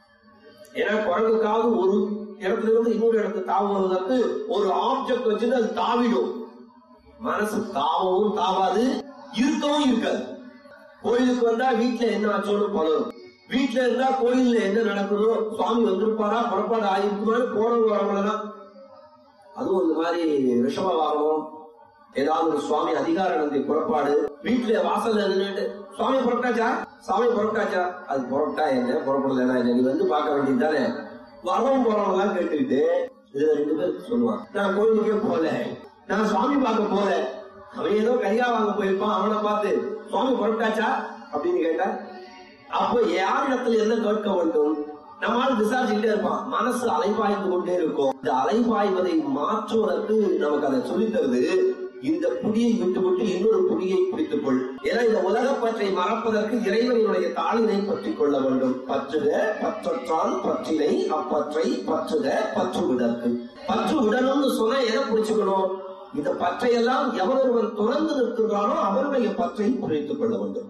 ஏன்னா குரங்குக்காவது ஒரு இடத்துல இருந்து இன்னொரு இடத்துக்கு தாவுவதற்கு ஒரு ஆப்ஜெக்ட் வச்சுட்டு அது தாவிடும் மனசு தாவவும் தாவாது இருக்கவும் இருக்காது கோயிலுக்கு வந்தா வீட்டுல என்ன ஆச்சோன்னு பலரும் வீட்டுல இருந்தா கோயில்ல என்ன நடக்குதோ சுவாமி வந்திருப்பாரா புறப்பாடு ஆயிருக்குமான்னு போறவங்க வரவங்களதான் அதுவும் இந்த மாதிரி ரிஷப வாகனம் ஏதாவது ஒரு சுவாமி அதிகார நந்தி புறப்பாடு வீட்டுல வாசல்ல நின்னுட்டு சுவாமி புறப்பட்டாச்சா சுவாமி புறப்பட்டாச்சா அது புறப்பட்டா என்ன புறப்படலன்னா என்ன நீ வந்து பார்க்க வேண்டியது தானே வரவும் போறவங்க எல்லாம் கேட்டுக்கிட்டு இதுல ரெண்டு பேர் சொல்லுவான் நான் கோயிலுக்கே போல நான் சுவாமி பார்க்க போல அவன் ஏதோ கரியா வாங்க போயிருப்பான் அவனை பார்த்து சுவாமி புறப்பட்டாச்சா அப்படின்னு கேட்டா அப்போ யார் இடத்துல என்ன கேட்க வேண்டும் நம்மால் விசாரிச்சுக்கிட்டே இருப்பான் மனசு அலைபாய்ந்து கொண்டே இருக்கும் இந்த அலைபாய்வதை மாற்றுவதற்கு நமக்கு அதை சொல்லித் தருது இந்த புடியை விட்டு விட்டு இன்னொரு புடியை பிடித்துக் கொள் ஏன்னா இந்த உலக பற்றை மறப்பதற்கு இறைவனுடைய தாளினை பற்றிக் கொள்ள வேண்டும் பற்றுக பற்றற்றான் பற்றினை அப்பற்றை பற்றுக பற்று விடற்கு பற்று விடணும்னு சொன்னா எதை பிடிச்சுக்கணும் இந்த பற்றையெல்லாம் எவரொருவன் துறந்து நிற்கின்றானோ அவருடைய பற்றை பிடித்துக் கொள்ள வேண்டும்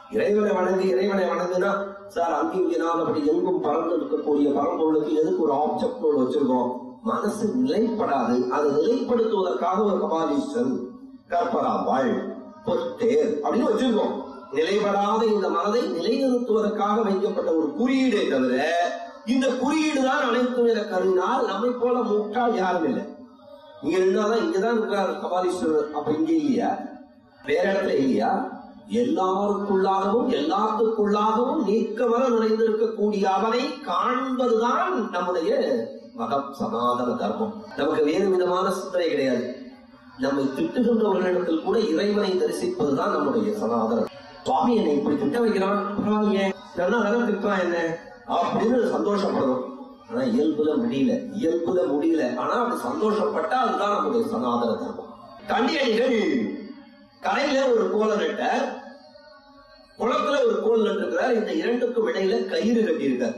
இறைவனை வணங்கு இறைவனை வணங்குனா சார் அங்கிங்கனால் அப்படி எங்கும் பறந்து இருக்கக்கூடிய பரம்பொருளுக்கு எதுக்கு ஒரு ஆப்ஜெக்ட் ஒன்று வச்சிருக்கோம் மனசு நிலைப்படாது அதை நிலைப்படுத்துவதற்காக ஒரு கபாலீஸ்வரன் கற்பராவாள் பொத்தேர் அப்படின்னு வச்சிருக்கோம் நிலைப்படாத இந்த மனதை நிலைநிறுத்துவதற்காக வைக்கப்பட்ட ஒரு குறியீடே தவிர இந்த குறியீடு தான் அனைத்தும் என கருதினால் நம்மை போல முட்டாள் யாரும் இல்லை இங்க இருந்தாதான் இங்கதான் இருக்கிறார் கபாலீஸ்வரர் அப்ப இங்க இல்லையா வேற இடத்துல இல்லையா எல்லாருக்குள்ளாகவும் எல்லாத்துக்குள்ளாகவும் நீக்கமர நுழைந்திருக்கக்கூடிய அவனை காண்பதுதான் நம்முடைய மக சனாதன தர்மம் நமக்கு வேறு விதமான சிந்தனை கிடையாது நம்மை திட்டுகின்றவர்களிடத்தில் கூட இறைவனை தரிசிப்பதுதான் நம்முடைய சனாதனம் சுவாமி என்னை இப்படி திட்ட வைக்கிறான் பரவாயில்லையே நல்லா நல்லா திட்டான் என்ன அப்படின்னு சந்தோஷப்படணும் ஆனா இயல்புல முடியல இயல்புல முடியல ஆனா அப்படி சந்தோஷப்பட்டா அதுதான் நம்முடைய சனாதன தர்மம் தண்டியடிகள் கரையில ஒரு கோல நட்டார் குளத்துல ஒரு கோல் நட்டிருக்கிறார் இந்த இரண்டுக்கும் இடையில கயிறு கட்டியிருக்கார்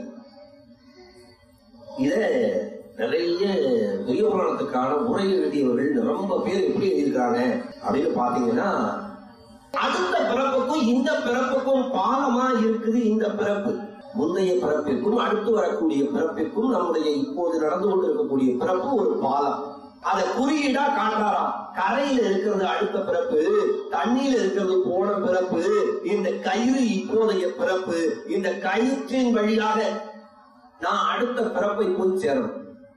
இத நிறைய பெரிய புராணத்துக்கான உரை எழுதியவர்கள் ரொம்ப பேர் எப்படி எழுதியிருக்காங்க அப்படின்னு பாத்தீங்கன்னா அடுத்த பிறப்புக்கும் இந்த பிறப்புக்கும் பாலமா இருக்குது இந்த பிறப்பு முந்தைய பிறப்பிற்கும் அடுத்து வரக்கூடிய பிறப்பிற்கும் நம்முடைய இப்போது நடந்து கொண்டிருக்கக்கூடிய பிறப்பு ஒரு பாலம் அதை குறியீடா காட்டாராம் கரையில இருக்கிறது அடுத்த பிறப்பு தண்ணியில இருக்கிறது போன பிறப்பு இந்த கயிறு இப்போதைய பிறப்பு இந்த கயிற்றின் வழியாக நான் அடுத்த பிறப்பை போய் சேரணும்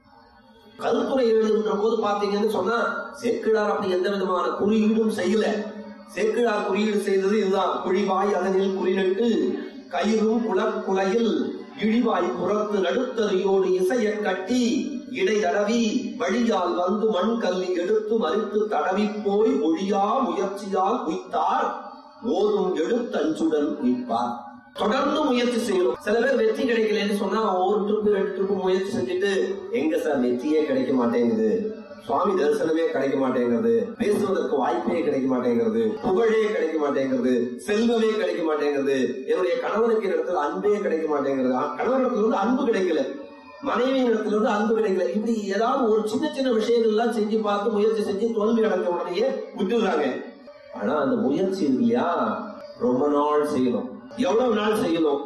கருத்துரை எழுதுகின்ற போது பாத்தீங்கன்னு சொன்னா செக்கிழார் அப்படி எந்த விதமான குறியீடும் செய்யல செக்கிழார் குறியீடு செய்தது இதுதான் குழிவாய் அதனில் குறிநட்டு கயிறும் குலக்குலையில் இழிவாய் புறத்து நடுத்தறியோடு இசைய கட்டி இடை தடவி வழியால் வந்து மண் கல்லி எடுத்து மறித்து தடவி போய் ஒழியா முயற்சியால் உய்த்தார் ஓதும் எழுத்தஞ்சுடன் உய்ப்பார் தொடர்ந்து முயற்சி செய்யணும் சில பேர் வெற்றி கிடைக்கலன்னு சொன்னா ஒரு ட்ரிப்பு ரெண்டு ட்ரிப்பு முயற்சி செஞ்சுட்டு எங்க சார் வெற்றியே கிடைக்க மாட்டேங்குது சுவாமி தரிசனமே கிடைக்க மாட்டேங்கிறது பேசுவதற்கு வாய்ப்பே கிடைக்க மாட்டேங்கிறது புகழே கிடைக்க மாட்டேங்கிறது செல்வமே கிடைக்க மாட்டேங்கிறது என்னுடைய கணவனுக்கு இடத்துல அன்பே கிடைக்க மாட்டேங்கிறது கணவனிடத்துல இருந்து அன்பு கிடைக்கல மனைவியின் இடத்துல இருந்து அன்பு கிடைக்கல இப்படி ஏதாவது ஒரு சின்ன சின்ன விஷயங்கள் எல்லாம் செஞ்சு பார்த்து முயற்சி செஞ்சு தோல்வி அடைஞ்ச உடனேயே விட்டுறாங்க ஆனா அந்த முயற்சி இல்லையா ரொம்ப நாள் செய்யணும் எவ்வளவு நாள் செய்யணும்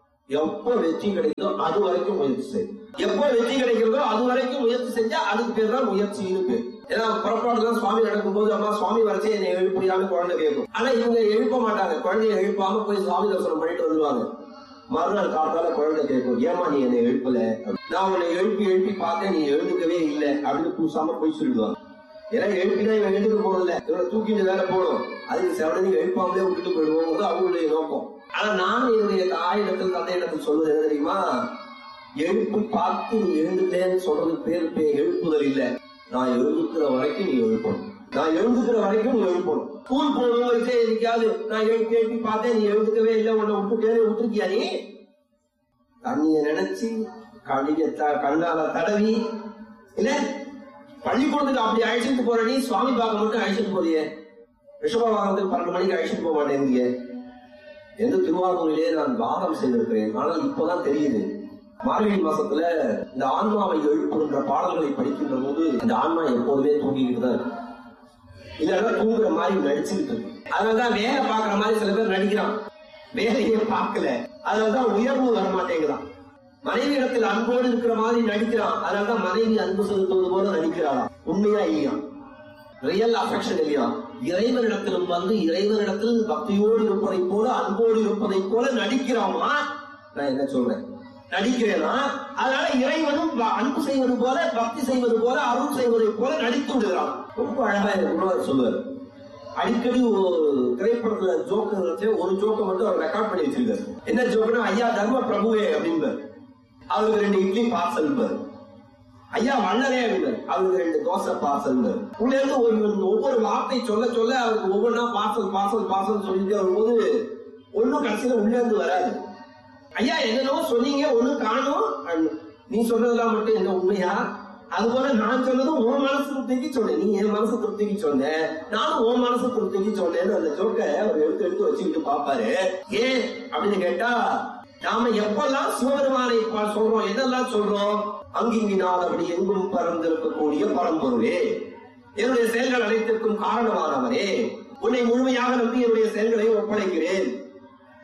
எப்ப வெற்றி கிடைக்குதோ அது வரைக்கும் முயற்சி செய்யும் எப்ப வெற்றி கிடைக்கிறதோ அது வரைக்கும் முயற்சி செஞ்சா அதுக்கு பேர் தான் முயற்சி இருக்கு ஏன்னா புறப்பாடுலாம் சுவாமி நடக்கும்போது அம்மா சுவாமி வரைச்சே என்னை எழுப்பியான்னு குழந்தை கேட்கும் ஆனா இவங்க எழுப்ப மாட்டாங்க குழந்தைய எழுப்பாம போய் சுவாமி தரிசனம் பண்ணிட்டு வந்துருவாங்க மறுநாள் காத்தால குழந்தை கேட்கும் ஏமா நீ என்னை எழுப்பல நான் உன்னை எழுப்பி எழுப்பி பார்த்தேன் நீ எழுந்துக்கவே இல்லை அப்படின்னு பூசாம போய் சொல்லிடுவாங்க ஏன்னா எழுப்பினா இவன் எழுந்துக்க போறதில்ல இவனை தூக்கிட்டு வேலை போகணும் அதுக்கு செவனி எழுப்பாமலே விட்டுட்டு போயிடுவோங்கிறது அவங்களுடைய நோக்கம் ஆனா நான் என்னுடைய தாயிடத்தில் தந்தையிடத்தில் சொல்வது என்ன தெரியுமா எழுப்பி பார்த்து நீ எழுந்துட்டேன்னு சொல்றது பேர் பே- எழுப்புதல் இல்ல நான் எழுந்துக்கிற வரைக்கும் நீ எழுப்பணும் நான் எழுந்துக்கிற வரைக்கும் நீ எழுப்பணும் ஸ்கூல் போகணும் வச்சே எதுக்காவது நான் எழுப்பி எழுப்பி பார்த்தேன் நீ எழுந்துக்கவே இல்லை உன்னை விட்டுட்டேன்னு விட்டுருக்கியா நீ தண்ணிய நினைச்சு கண்ணிய த- கண்ணால தடவி இல்ல பள்ளிக்கூடத்துக்கு அப்படி அழைச்சிட்டு போற நீ சுவாமி பார்க்க மட்டும் அழைச்சிட்டு போறியே ரிஷப வாகனத்துக்கு பன்னெண்டு மணிக்கு அழைச்சிட்டு போக மாட்டேங்க எந்த திருவாரூரிலே நான் வாதம் செய்திருக்கிறேன் ஆனால் இப்பதான் தெரியுது மார்கழி மாசத்துல இந்த ஆன்மாவை எழுப்புகின்ற பாடல்களை படிக்கின்ற போது இந்த ஆன்மா எப்போதுமே தூங்கிக்கிட்டு தான் இருக்கு இல்லைன்னா தூங்குற மாதிரி நடிச்சுக்கிட்டு இருக்கு அதனாலதான் வேலை பார்க்குற மாதிரி சில பேர் நடிக்கிறான் வேலையே பார்க்கல அதனாலதான் உயர்வு வர மாட்டேங்கிறான் மனைவி இடத்தில் அன்போடு இருக்கிற மாதிரி நடிக்கிறான் அதனாலதான் மனைவி அன்பு செலுத்துவது போல நடிக்கிறாளாம் உண்மையா இல்லையா ரியல் அஃபெக்ஷன் இல்லையா இறைவனிடத்திலும் வந்து இறைவனிடத்தில் பக்தியோடு இருப்பதை போல அன்போடு இருப்பதை போல நடிக்கிறாமா நான் என்ன சொல்றேன் நடிக்கிறேனா அதனால இறைவனும் ப- அன்பு செய்வது போல பக்தி செய்வது போல அருள் செய்வதை போல நடித்து விடுகிறான் ரொம்ப அழகா எனக்கு குருவார் சொல்லுவார் அடிக்கடி ஒரு திரைப்படத்துல ஜோக்கர் வச்சு ஒரு ஜோக்கை மட்டும் அவர் ரெக்கார்ட் பண்ணி வச்சிருக்காரு என்ன ஜோக்குன்னா ஐயா தர்ம பிரபுவே அப்படிம்பார் அவருக்கு ரெண்டு இட்லி பார்சல் பாரு ஐயா வண்ணரே அப்படின்னாரு அவருக்கு ரெண்டு தோசை பார்சல் உள்ள இருந்து ஒரு ஒவ்வொரு வார்த்தை சொல்ல சொல்ல அவருக்கு ஒவ்வொன்றா பார்சல் பார்சல் பார்சல் சொல்லிட்டு வரும்போது ஒண்ணும் கடைசியில உள்ள இருந்து வராது ஐயா என்னென்னவோ சொன்னீங்க ஒண்ணும் காணும் அப்படின்னு. நீ சொன்னதெல்லாம் மட்டும் என்ன உண்மையா அது போல நான் சொன்னதும் உன் மனசு திருப்திக்கு சொன்னேன் நீ என் மனசு திருப்திக்கு சொன்ன நானும் உன் மனசு திருப்திக்கு சொன்னேன்னு அந்த ஜோக்க அவர் எடுத்து எடுத்து வச்சுக்கிட்டு பாப்பாரு ஏன் அப்படின்னு கேட்டா நாம எப்பெல்லாம் சிவபெருமானை பா- சொல்றோம் என்னெல்லாம் சொல்றோம் அங்கிங்கினால் அப்படி எங்கும் பறந்திருக்கக்கூடிய பரம்பொருளே என்னுடைய செயல்கள் அனைத்திற்கும் காரணமானவரே உன்னை முழுமையாக நம்பி என்னுடைய செயல்களை ஒப்படைக்கிறேன்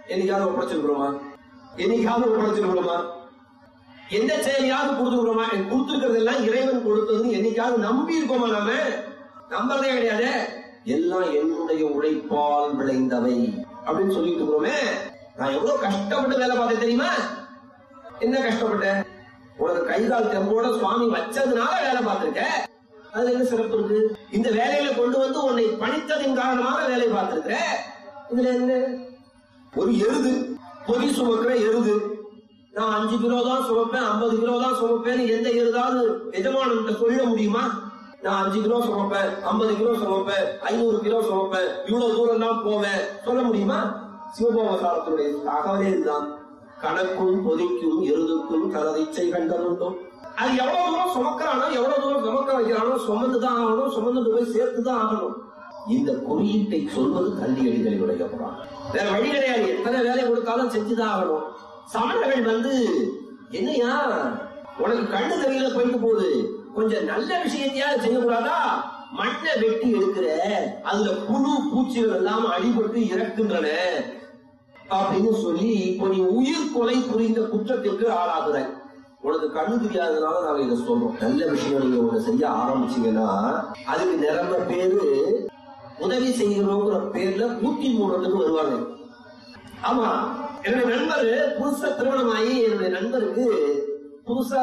என்னைக்காவது ஒப்படைச்சிருக்கிறோமா என்னைக்காவது ஒப்படைச்சிருக்கிறோமா எந்த செயலையாவது கொடுத்துருக்கிறோமா கொடுத்துருக்கிறது எல்லாம் இறைவன் கொடுத்ததுன்னு என்னைக்காவது நம்பி இருக்கோமா நாம நம்பறதே கிடையாது எல்லாம் என்னுடைய உழைப்பால் விளைந்தவை அப்படின்னு சொல்லிட்டு இருக்கிறோமே நான் எவ்வளவு கஷ்டப்பட்டு வேலை பார்த்தேன் தெரியுமா என்ன கஷ்டப்பட்டேன் உனக்கு கை கால் தெம்போட சுவாமி வச்சதுனால வேலை பார்த்திருக்க அதுல என்ன சிறப்பு இருக்கு இந்த வேலையில கொண்டு வந்து உன்னை பணித்ததின் காரணமாக வேலை பார்த்திருக்கிற இதுல என்ன ஒரு எருது பொதி சுமக்கிற எருது நான் அஞ்சு கிலோ தான் சுமப்பேன் ஐம்பது கிலோ தான் சுமப்பேன் எந்த எருதாவது எஜமானன்ட்ட சொல்ல முடியுமா நான் அஞ்சு கிலோ சுமப்பேன் ஐம்பது கிலோ சுமப்பேன் ஐநூறு கிலோ சுமப்பேன் இவ்வளவு தூரம் தான் போவேன் சொல்ல முடியுமா சிவபோகசாரத்தினுடைய தகவலே இதுதான் கணக்கும் பொதிக்கும் எருதுக்கும் கலதிச்சை கண்டதுண்டும் அது எவ்வளவு தூரம் சுமக்கிறானோ எவ்வளவு தூரம் சுமக்க வைக்கிறானோ சுமந்துதான் ஆகணும் சுமந்துட்டு போய் சேர்த்துதான் ஆகணும் இந்த குறியீட்டை சொல்வது கல்வியடிகளினுடைய புறான் வேற வழி கிடையாது எத்தனை வேலை கொடுத்தாலும் செஞ்சுதான் ஆகணும் சமணர்கள் வந்து என்னையா உனக்கு கண்ணு தெரியல போயிட்டு போகுது கொஞ்சம் நல்ல விஷயத்தையாவது செய்யக்கூடாதா மண்ணை வெட்டி எடுக்கிற அதுல புழு பூச்சிகள் எல்லாம் அடிபட்டு இறக்குன்றன அப்படின்னு சொல்லி இப்போ நீ உயிர் கொலை புரிந்த குற்றத்திற்கு ஆளாகுற உனக்கு கண்ணு தெரியாதனால நாங்க இதை சொல்றோம் நல்ல விஷயம் நீங்க ஒண்ணு செய்ய ஆரம்பிச்சீங்கன்னா அதுக்கு நிரம்ப பேரு உதவி செய்கிறோங்கிற பேர்ல ஊட்டி மூடுறதுக்கு வருவாங்க ஆமா என்னுடைய நண்பர் புதுசா திருமணமாகி என்னுடைய நண்பருக்கு புதுசா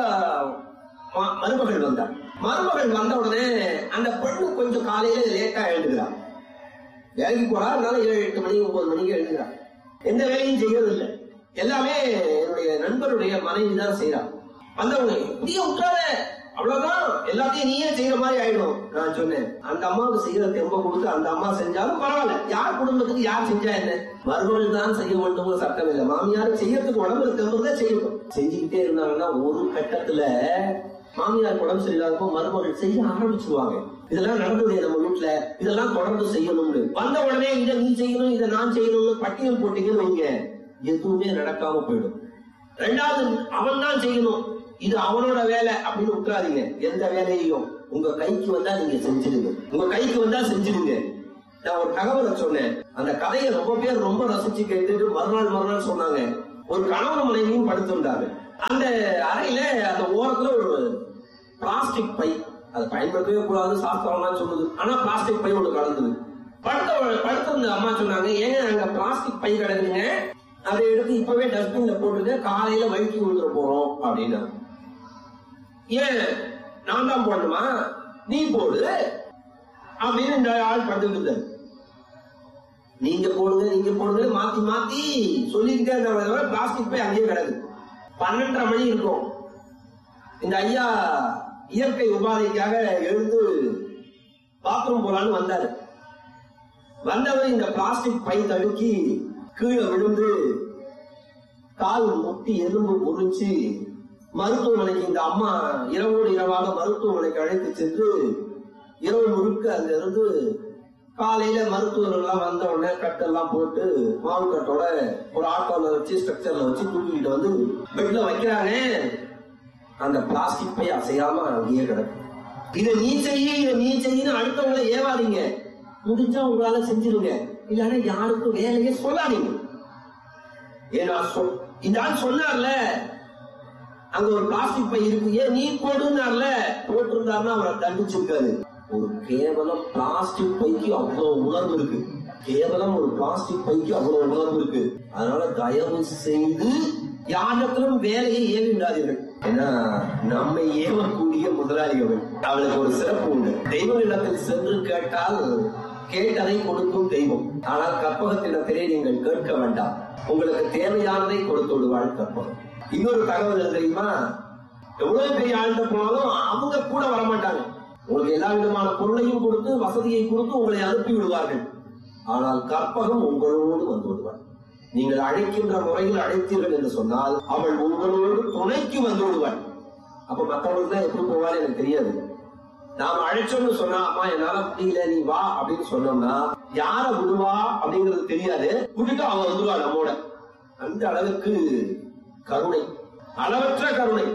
ம- மருமகள் வந்தார் மருமகள் வந்த உடனே அந்த பெண்ணு கொஞ்சம் காலையில லேட்டா எழுதுகிறார் வேலைக்கு போறா அதனால ஏழு எட்டு மணி ஒன்பது மணிக்கு எழுதுகிறா எந்த வேலையும் செய்யறது இல்லை எல்லாமே என்னுடைய நண்பருடைய மனைவி தான் செய்யறா வந்தவங்க இப்படியே விட்டாத அவ்வளவுதான் எல்லாத்தையும் நீயே செய்யற மாதிரி ஆயிடும் நான் சொன்னேன் அந்த அம்மாவுக்கு செய்யற தெம்ப கொடுத்து அந்த அம்மா செஞ்சாலும் பரவாயில்ல யார் குடும்பத்துக்கு யார் செஞ்சா என்ன மருமகள் தான் செய்ய வேண்டும் சட்டம் இல்லை மாமியார் செய்யறதுக்கு உடம்புல தெம்பு தான் செய்யணும் செஞ்சுக்கிட்டே இருந்தாங்கன்னா ஒரு கட்டத்துல மாமியார் உடம்பு சரியில்லாதப்போ மருமகள் செய்ய ஆரம்பிச்சிருவாங்க இதெல்லாம் நடந்தது நம்ம வீட்டுல இதெல்லாம் தொடர்ந்து செய்யணும்னு வந்த உடனே இதை நீ செய்யணும் இதை நான் செய்யணும்னு பட்டியல் போட்டீங்கன்னு வைங்க எதுவுமே நடக்காம போயிடும் ரெண்டாவது அவன் தான் செய்யணும் இது அவனோட வேலை அப்படின்னு விட்டுறாதீங்க எந்த வேலையையும் உங்க கைக்கு வந்தா நீங்க செஞ்சிடுங்க உங்க கைக்கு வந்தா செஞ்சிடுங்க நான் ஒரு தகவலை சொன்னேன் அந்த கதையை ரொம்ப பேர் ரொம்ப ரசிச்சு கேட்டுட்டு மறுநாள் மறுநாள் சொன்னாங்க ஒரு கணவன் மனைவியும் படுத்திருந்தாங்க அந்த அறையில அந்த ஓரத்துல ஒரு பிளாஸ்டிக் பை அதை பயன்படுத்தவே கூடாது சாஸ்திரம்லாம் சொல்லுது ஆனா பிளாஸ்டிக் பை ஒண்ணு கலந்தது படுத்த படுத்திருந்த அம்மா சொன்னாங்க ஏங்க அங்க பிளாஸ்டிக் பை கிடக்குங்க அதை எடுத்து இப்பவே டஸ்ட்பின்ல போட்டுட்டு காலையில வழுக்கி விழுந்துட போறோம் அப்படின்னா ஏன் நான் தான் போடணுமா நீ போடு அப்படின்னு இந்த ஆள் படுத்துட்டு இருந்தாரு நீங்க போடுங்க நீங்க போடுங்க மாத்தி மாத்தி சொல்லிக்கிட்டே இருந்த பிளாஸ்டிக் பை அங்கேயே கிடக்கு பன்னெண்டரை மணி இருக்கும் இந்த ஐயா இயற்கை உபாதைக்காக எழுந்து பாத்ரூம் போலான்னு வந்தாரு வந்தவர் இந்த பிளாஸ்டிக் பை தடுக்கி கீழே விழுந்து கால் முட்டி எலும்பு முறிச்சு மருத்துவமனைக்கு இந்த அம்மா இரவோடு இரவாக மருத்துவமனைக்கு அழைத்து சென்று இரவு முழுக்க அங்க இருந்து காலையில மருத்துவர்கள் எல்லாம் வந்த உடனே கட்டெல்லாம் போட்டு மாவு கட்டோட ஒரு ஆட்டோல வச்சு ஸ்ட்ரக்சர்ல வச்சு தூக்கிட்டு வந்து பெட்ல வைக்கிறாங்க அந்த பிளாஸ்டிக் பை அசையாம அங்கேயே கிடக்கு இதை நீ செய்ய இதை நீ செய்யன்னு அடுத்தவங்களை ஏவாதீங்க முடிஞ்சா உங்களால செஞ்சிருங்க இல்லைன்னா யாருக்கும் வேலையே சொல்லாதீங்க ஏன்னா சொல் இந்த ஆள் சொன்னார்ல அங்க ஒரு பிளாஸ்டிக் பை இருக்கு ஏன் நீ போடுனார்ல போட்டிருந்தாருன்னா அவரை தண்டிச்சிருக்காரு ஒரு கேவலம் பிளாஸ்டிக் பைக்கு அவ்வளவு உணர்வு இருக்கு கேவலம் ஒரு பிளாஸ்டிக் பைக்கு அவ்வளவு உணர்வு இருக்கு அதனால தயவு செய்து யாரிடத்திலும் வேலையை ஏவி விடாதீர்கள் ஏன்னா நம்மை ஏவக்கூடிய முதலாளிகள் அவளுக்கு ஒரு சிறப்பு உண்டு தெய்வங்களிடத்தில் சென்று கேட்டால் கேட்டதை கொடுக்கும் தெய்வம் ஆனால் கற்பகத்திடத்திலே நீங்கள் கேட்க வேண்டாம் உங்களுக்கு தேவையானதை கொடுத்து விடுவாள் கற்பகம் இன்னொரு தகவல் என்ன தெரியுமா எவ்வளவு பெரிய ஆள்கிட்ட போனாலும் அவங்க கூட வரமாட்டாங்க உங்களுக்கு எல்லா விதமான பொருளையும் கொடுத்து வசதியை கொடுத்து உங்களை அனுப்பி விடுவார்கள் ஆனால் கற்பகம் உங்களோடு வந்து விடுவாள் நீங்கள் அழைக்கின்ற முறையில் அழைத்தீர்கள் என்று சொன்னால் அவள் உங்களோடு துணைக்கு வந்து விடுவாள் அப்ப மற்றவங்களுக்கு தான் எப்படி போவாள் எனக்கு தெரியாது நாம் அழைச்சோம்னு சொன்னா அம்மா என்னால முடியல நீ வா அப்படின்னு சொன்னோம்னா யார விடுவா அப்படிங்கிறது தெரியாது விட்டுட்டு அவன் வந்துருவா நம்மோட அந்த அளவுக்கு கருணை அளவற்ற கருணை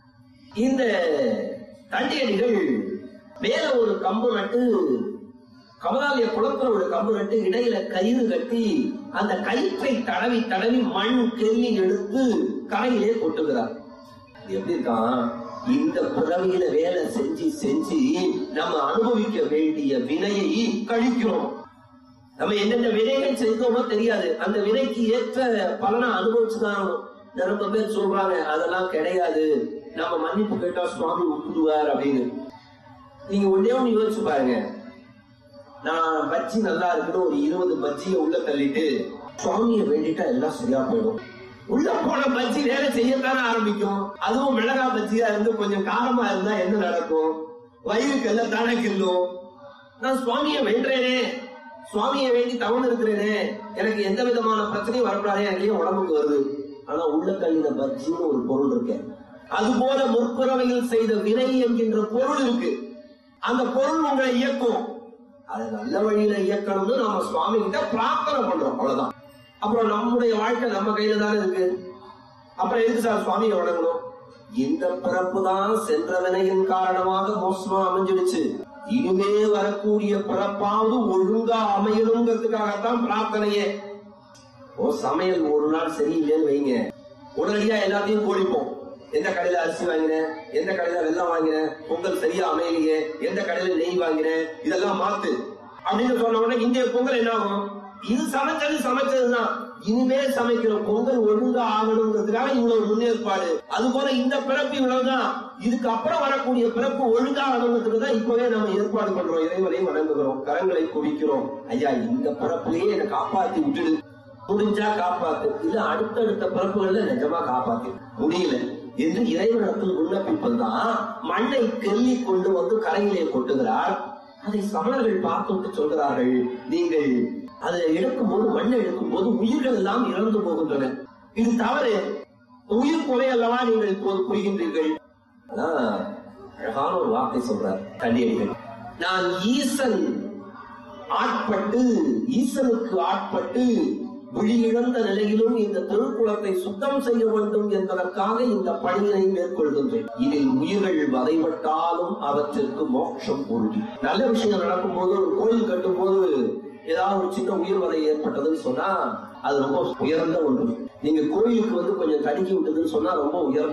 இந்த தண்டியடிகள் மேல ஒரு கம்பு நட்டு கமலாலய குளத்துல ஒரு கம்பு நட்டு இடையில கயிறு கட்டி அந்த கயிற்றை தடவி தடவி மண் கெல்லி எடுத்து கரையிலே கொட்டுகிறார் இது எப்படி இருக்கான் இந்த பிறவியில வேலை செஞ்சு செஞ்சு நம்ம அனுபவிக்க வேண்டிய வினையை கழிக்கிறோம் நம்ம என்னென்ன வினைகள் செய்தோமோ தெரியாது அந்த வினைக்கு ஏற்ற பலனை அனுபவிச்சுதான் ஆகணும். நிறைய பேர் சொல்றாங்க அதெல்லாம் கிடையாது நம்ம மன்னிப்பு கேட்டா சுவாமி விட்டுடுவார் அப்படின்னு நீங்க ஒன்னே ஒண்ணு யோசிச்சு பாருங்க நான் பஜ்ஜி நல்லா இருக்குன்னு ஒரு இருபது பஜ்ஜியை உள்ள தள்ளிட்டு சுவாமியை வேண்டிட்டா எல்லாம் சரியா போயிடும் உள்ள போன பஜ்ஜி வேலை செய்யத்தானே ஆரம்பிக்கும் அதுவும் மிளகா பஜ்ஜியா இருந்து கொஞ்சம் காரமா இருந்தா என்ன நடக்கும் வயிறுக்கு எல்லாம் தானே கில்லும் நான் சுவாமியை வேண்டேனே சுவாமியை வேண்டி தவணை இருக்கிறேனே எனக்கு எந்த விதமான பிரச்சனையும் வரக்கூடாது எனக்கு ஏன் உடம்புக்கு வருது ஆனா உள்ள தள்ளின பஜ்ஜின்னு ஒரு பொருள் இருக்கு அது போல முற்பிறவையில் செய்த வினை என்கின்ற பொருள் இருக்கு அந்த பொருள் உங்களை இயக்கும் அதை நல்ல வழியில இயக்கணும்னு நாம சுவாமி கிட்ட பிரார்த்தனை பண்றோம் அவ்வளவுதான் அப்புறம் நம்முடைய வாழ்க்கை நம்ம கையில தானே இருக்கு அப்புறம் எதுக்கு சார் சுவாமியை வணங்கணும் இந்த பிறப்பு தான் சென்ற வினையின் காரணமாக மோசமா அமைஞ்சிடுச்சு இனிமே வரக்கூடிய பிறப்பாவது ஒழுங்கா அமையணுங்கிறதுக்காகத்தான் பிரார்த்தனையே ஓ சமையல் ஒரு நாள் சரியில்லைன்னு வைங்க உடனடியா எல்லாத்தையும் கோழிப்போம் எந்த கடையில அரிசி வாங்கினேன் எந்த கடையில வெல்லம் வாங்கினேன் பொங்கல் சரியா அமையலையே எந்த கடையில நெய் வாங்கினேன் இதெல்லாம் மாத்து அப்படின்னு சொன்ன உடனே இந்திய பொங்கல் என்ன ஆகும் இது சமைச்சது சமைச்சதுதான் இனிமேல் சமைக்கிற பொங்கல் ஒழுங்கா ஆகணுங்கிறதுக்காக இவ்வளவு முன்னேற்பாடு அது போல இந்த பிறப்பு இவ்வளவுதான் இதுக்கு அப்புறம் வரக்கூடிய பிறப்பு ஒழுங்கா ஆகணுங்கிறதுக்கு தான் இப்பவே நம்ம ஏற்பாடு பண்றோம் இறைவனை வணங்குகிறோம் கரங்களை குவிக்கிறோம் ஐயா இந்த பிறப்புலயே என்னை காப்பாத்தி விட்டுடு முடிஞ்சா காப்பாத்து இல்ல அடுத்தடுத்த பிறப்புகள்ல நிஜமா காப்பாத்து முடியல என்று இறைவனிடத்தில் விண்ணப்பிப்பதுதான் மண்ணை கெல்லி கொண்டு வந்து கரையிலே கொட்டுகிறார் அதை சமணர்கள் பார்த்துட்டு சொல்கிறார்கள் நீங்கள் அதை எடுக்கும் போது மண்ணை எடுக்கும் போது உயிர்கள் எல்லாம் இறந்து போகின்றன இது தவறு உயிர் கொலை அல்லவா நீங்கள் இப்போது புரிகின்றீர்கள் அதான் அழகான ஒரு வார்த்தை சொல்றார் கண்டியடிகள் நான் ஈசன் ஆட்பட்டு ஈசனுக்கு ஆட்பட்டு விழியிழந்த நிலையிலும் இந்த திருக்குளத்தை சுத்தம் செய்ய வேண்டும் என்பதற்காக இந்த பணியினை மேற்கொள்கின்றேன் இதில் உயிர்கள் வதைபட்டாலும் அவற்றிற்கு மோட்சம் உறுதி நல்ல விஷயம் நடக்கும் போது ஒரு கோயில் கட்டும் போது ஏதாவது ஒரு சின்ன உயிர் வதை ஏற்பட்டதுன்னு சொன்னா அது ரொம்ப உயர்ந்த ஒன்று நீங்க கோயிலுக்கு வந்து கொஞ்சம் தடுக்கி விட்டதுன்னு சொன்னா ரொம்ப உயர்ந்த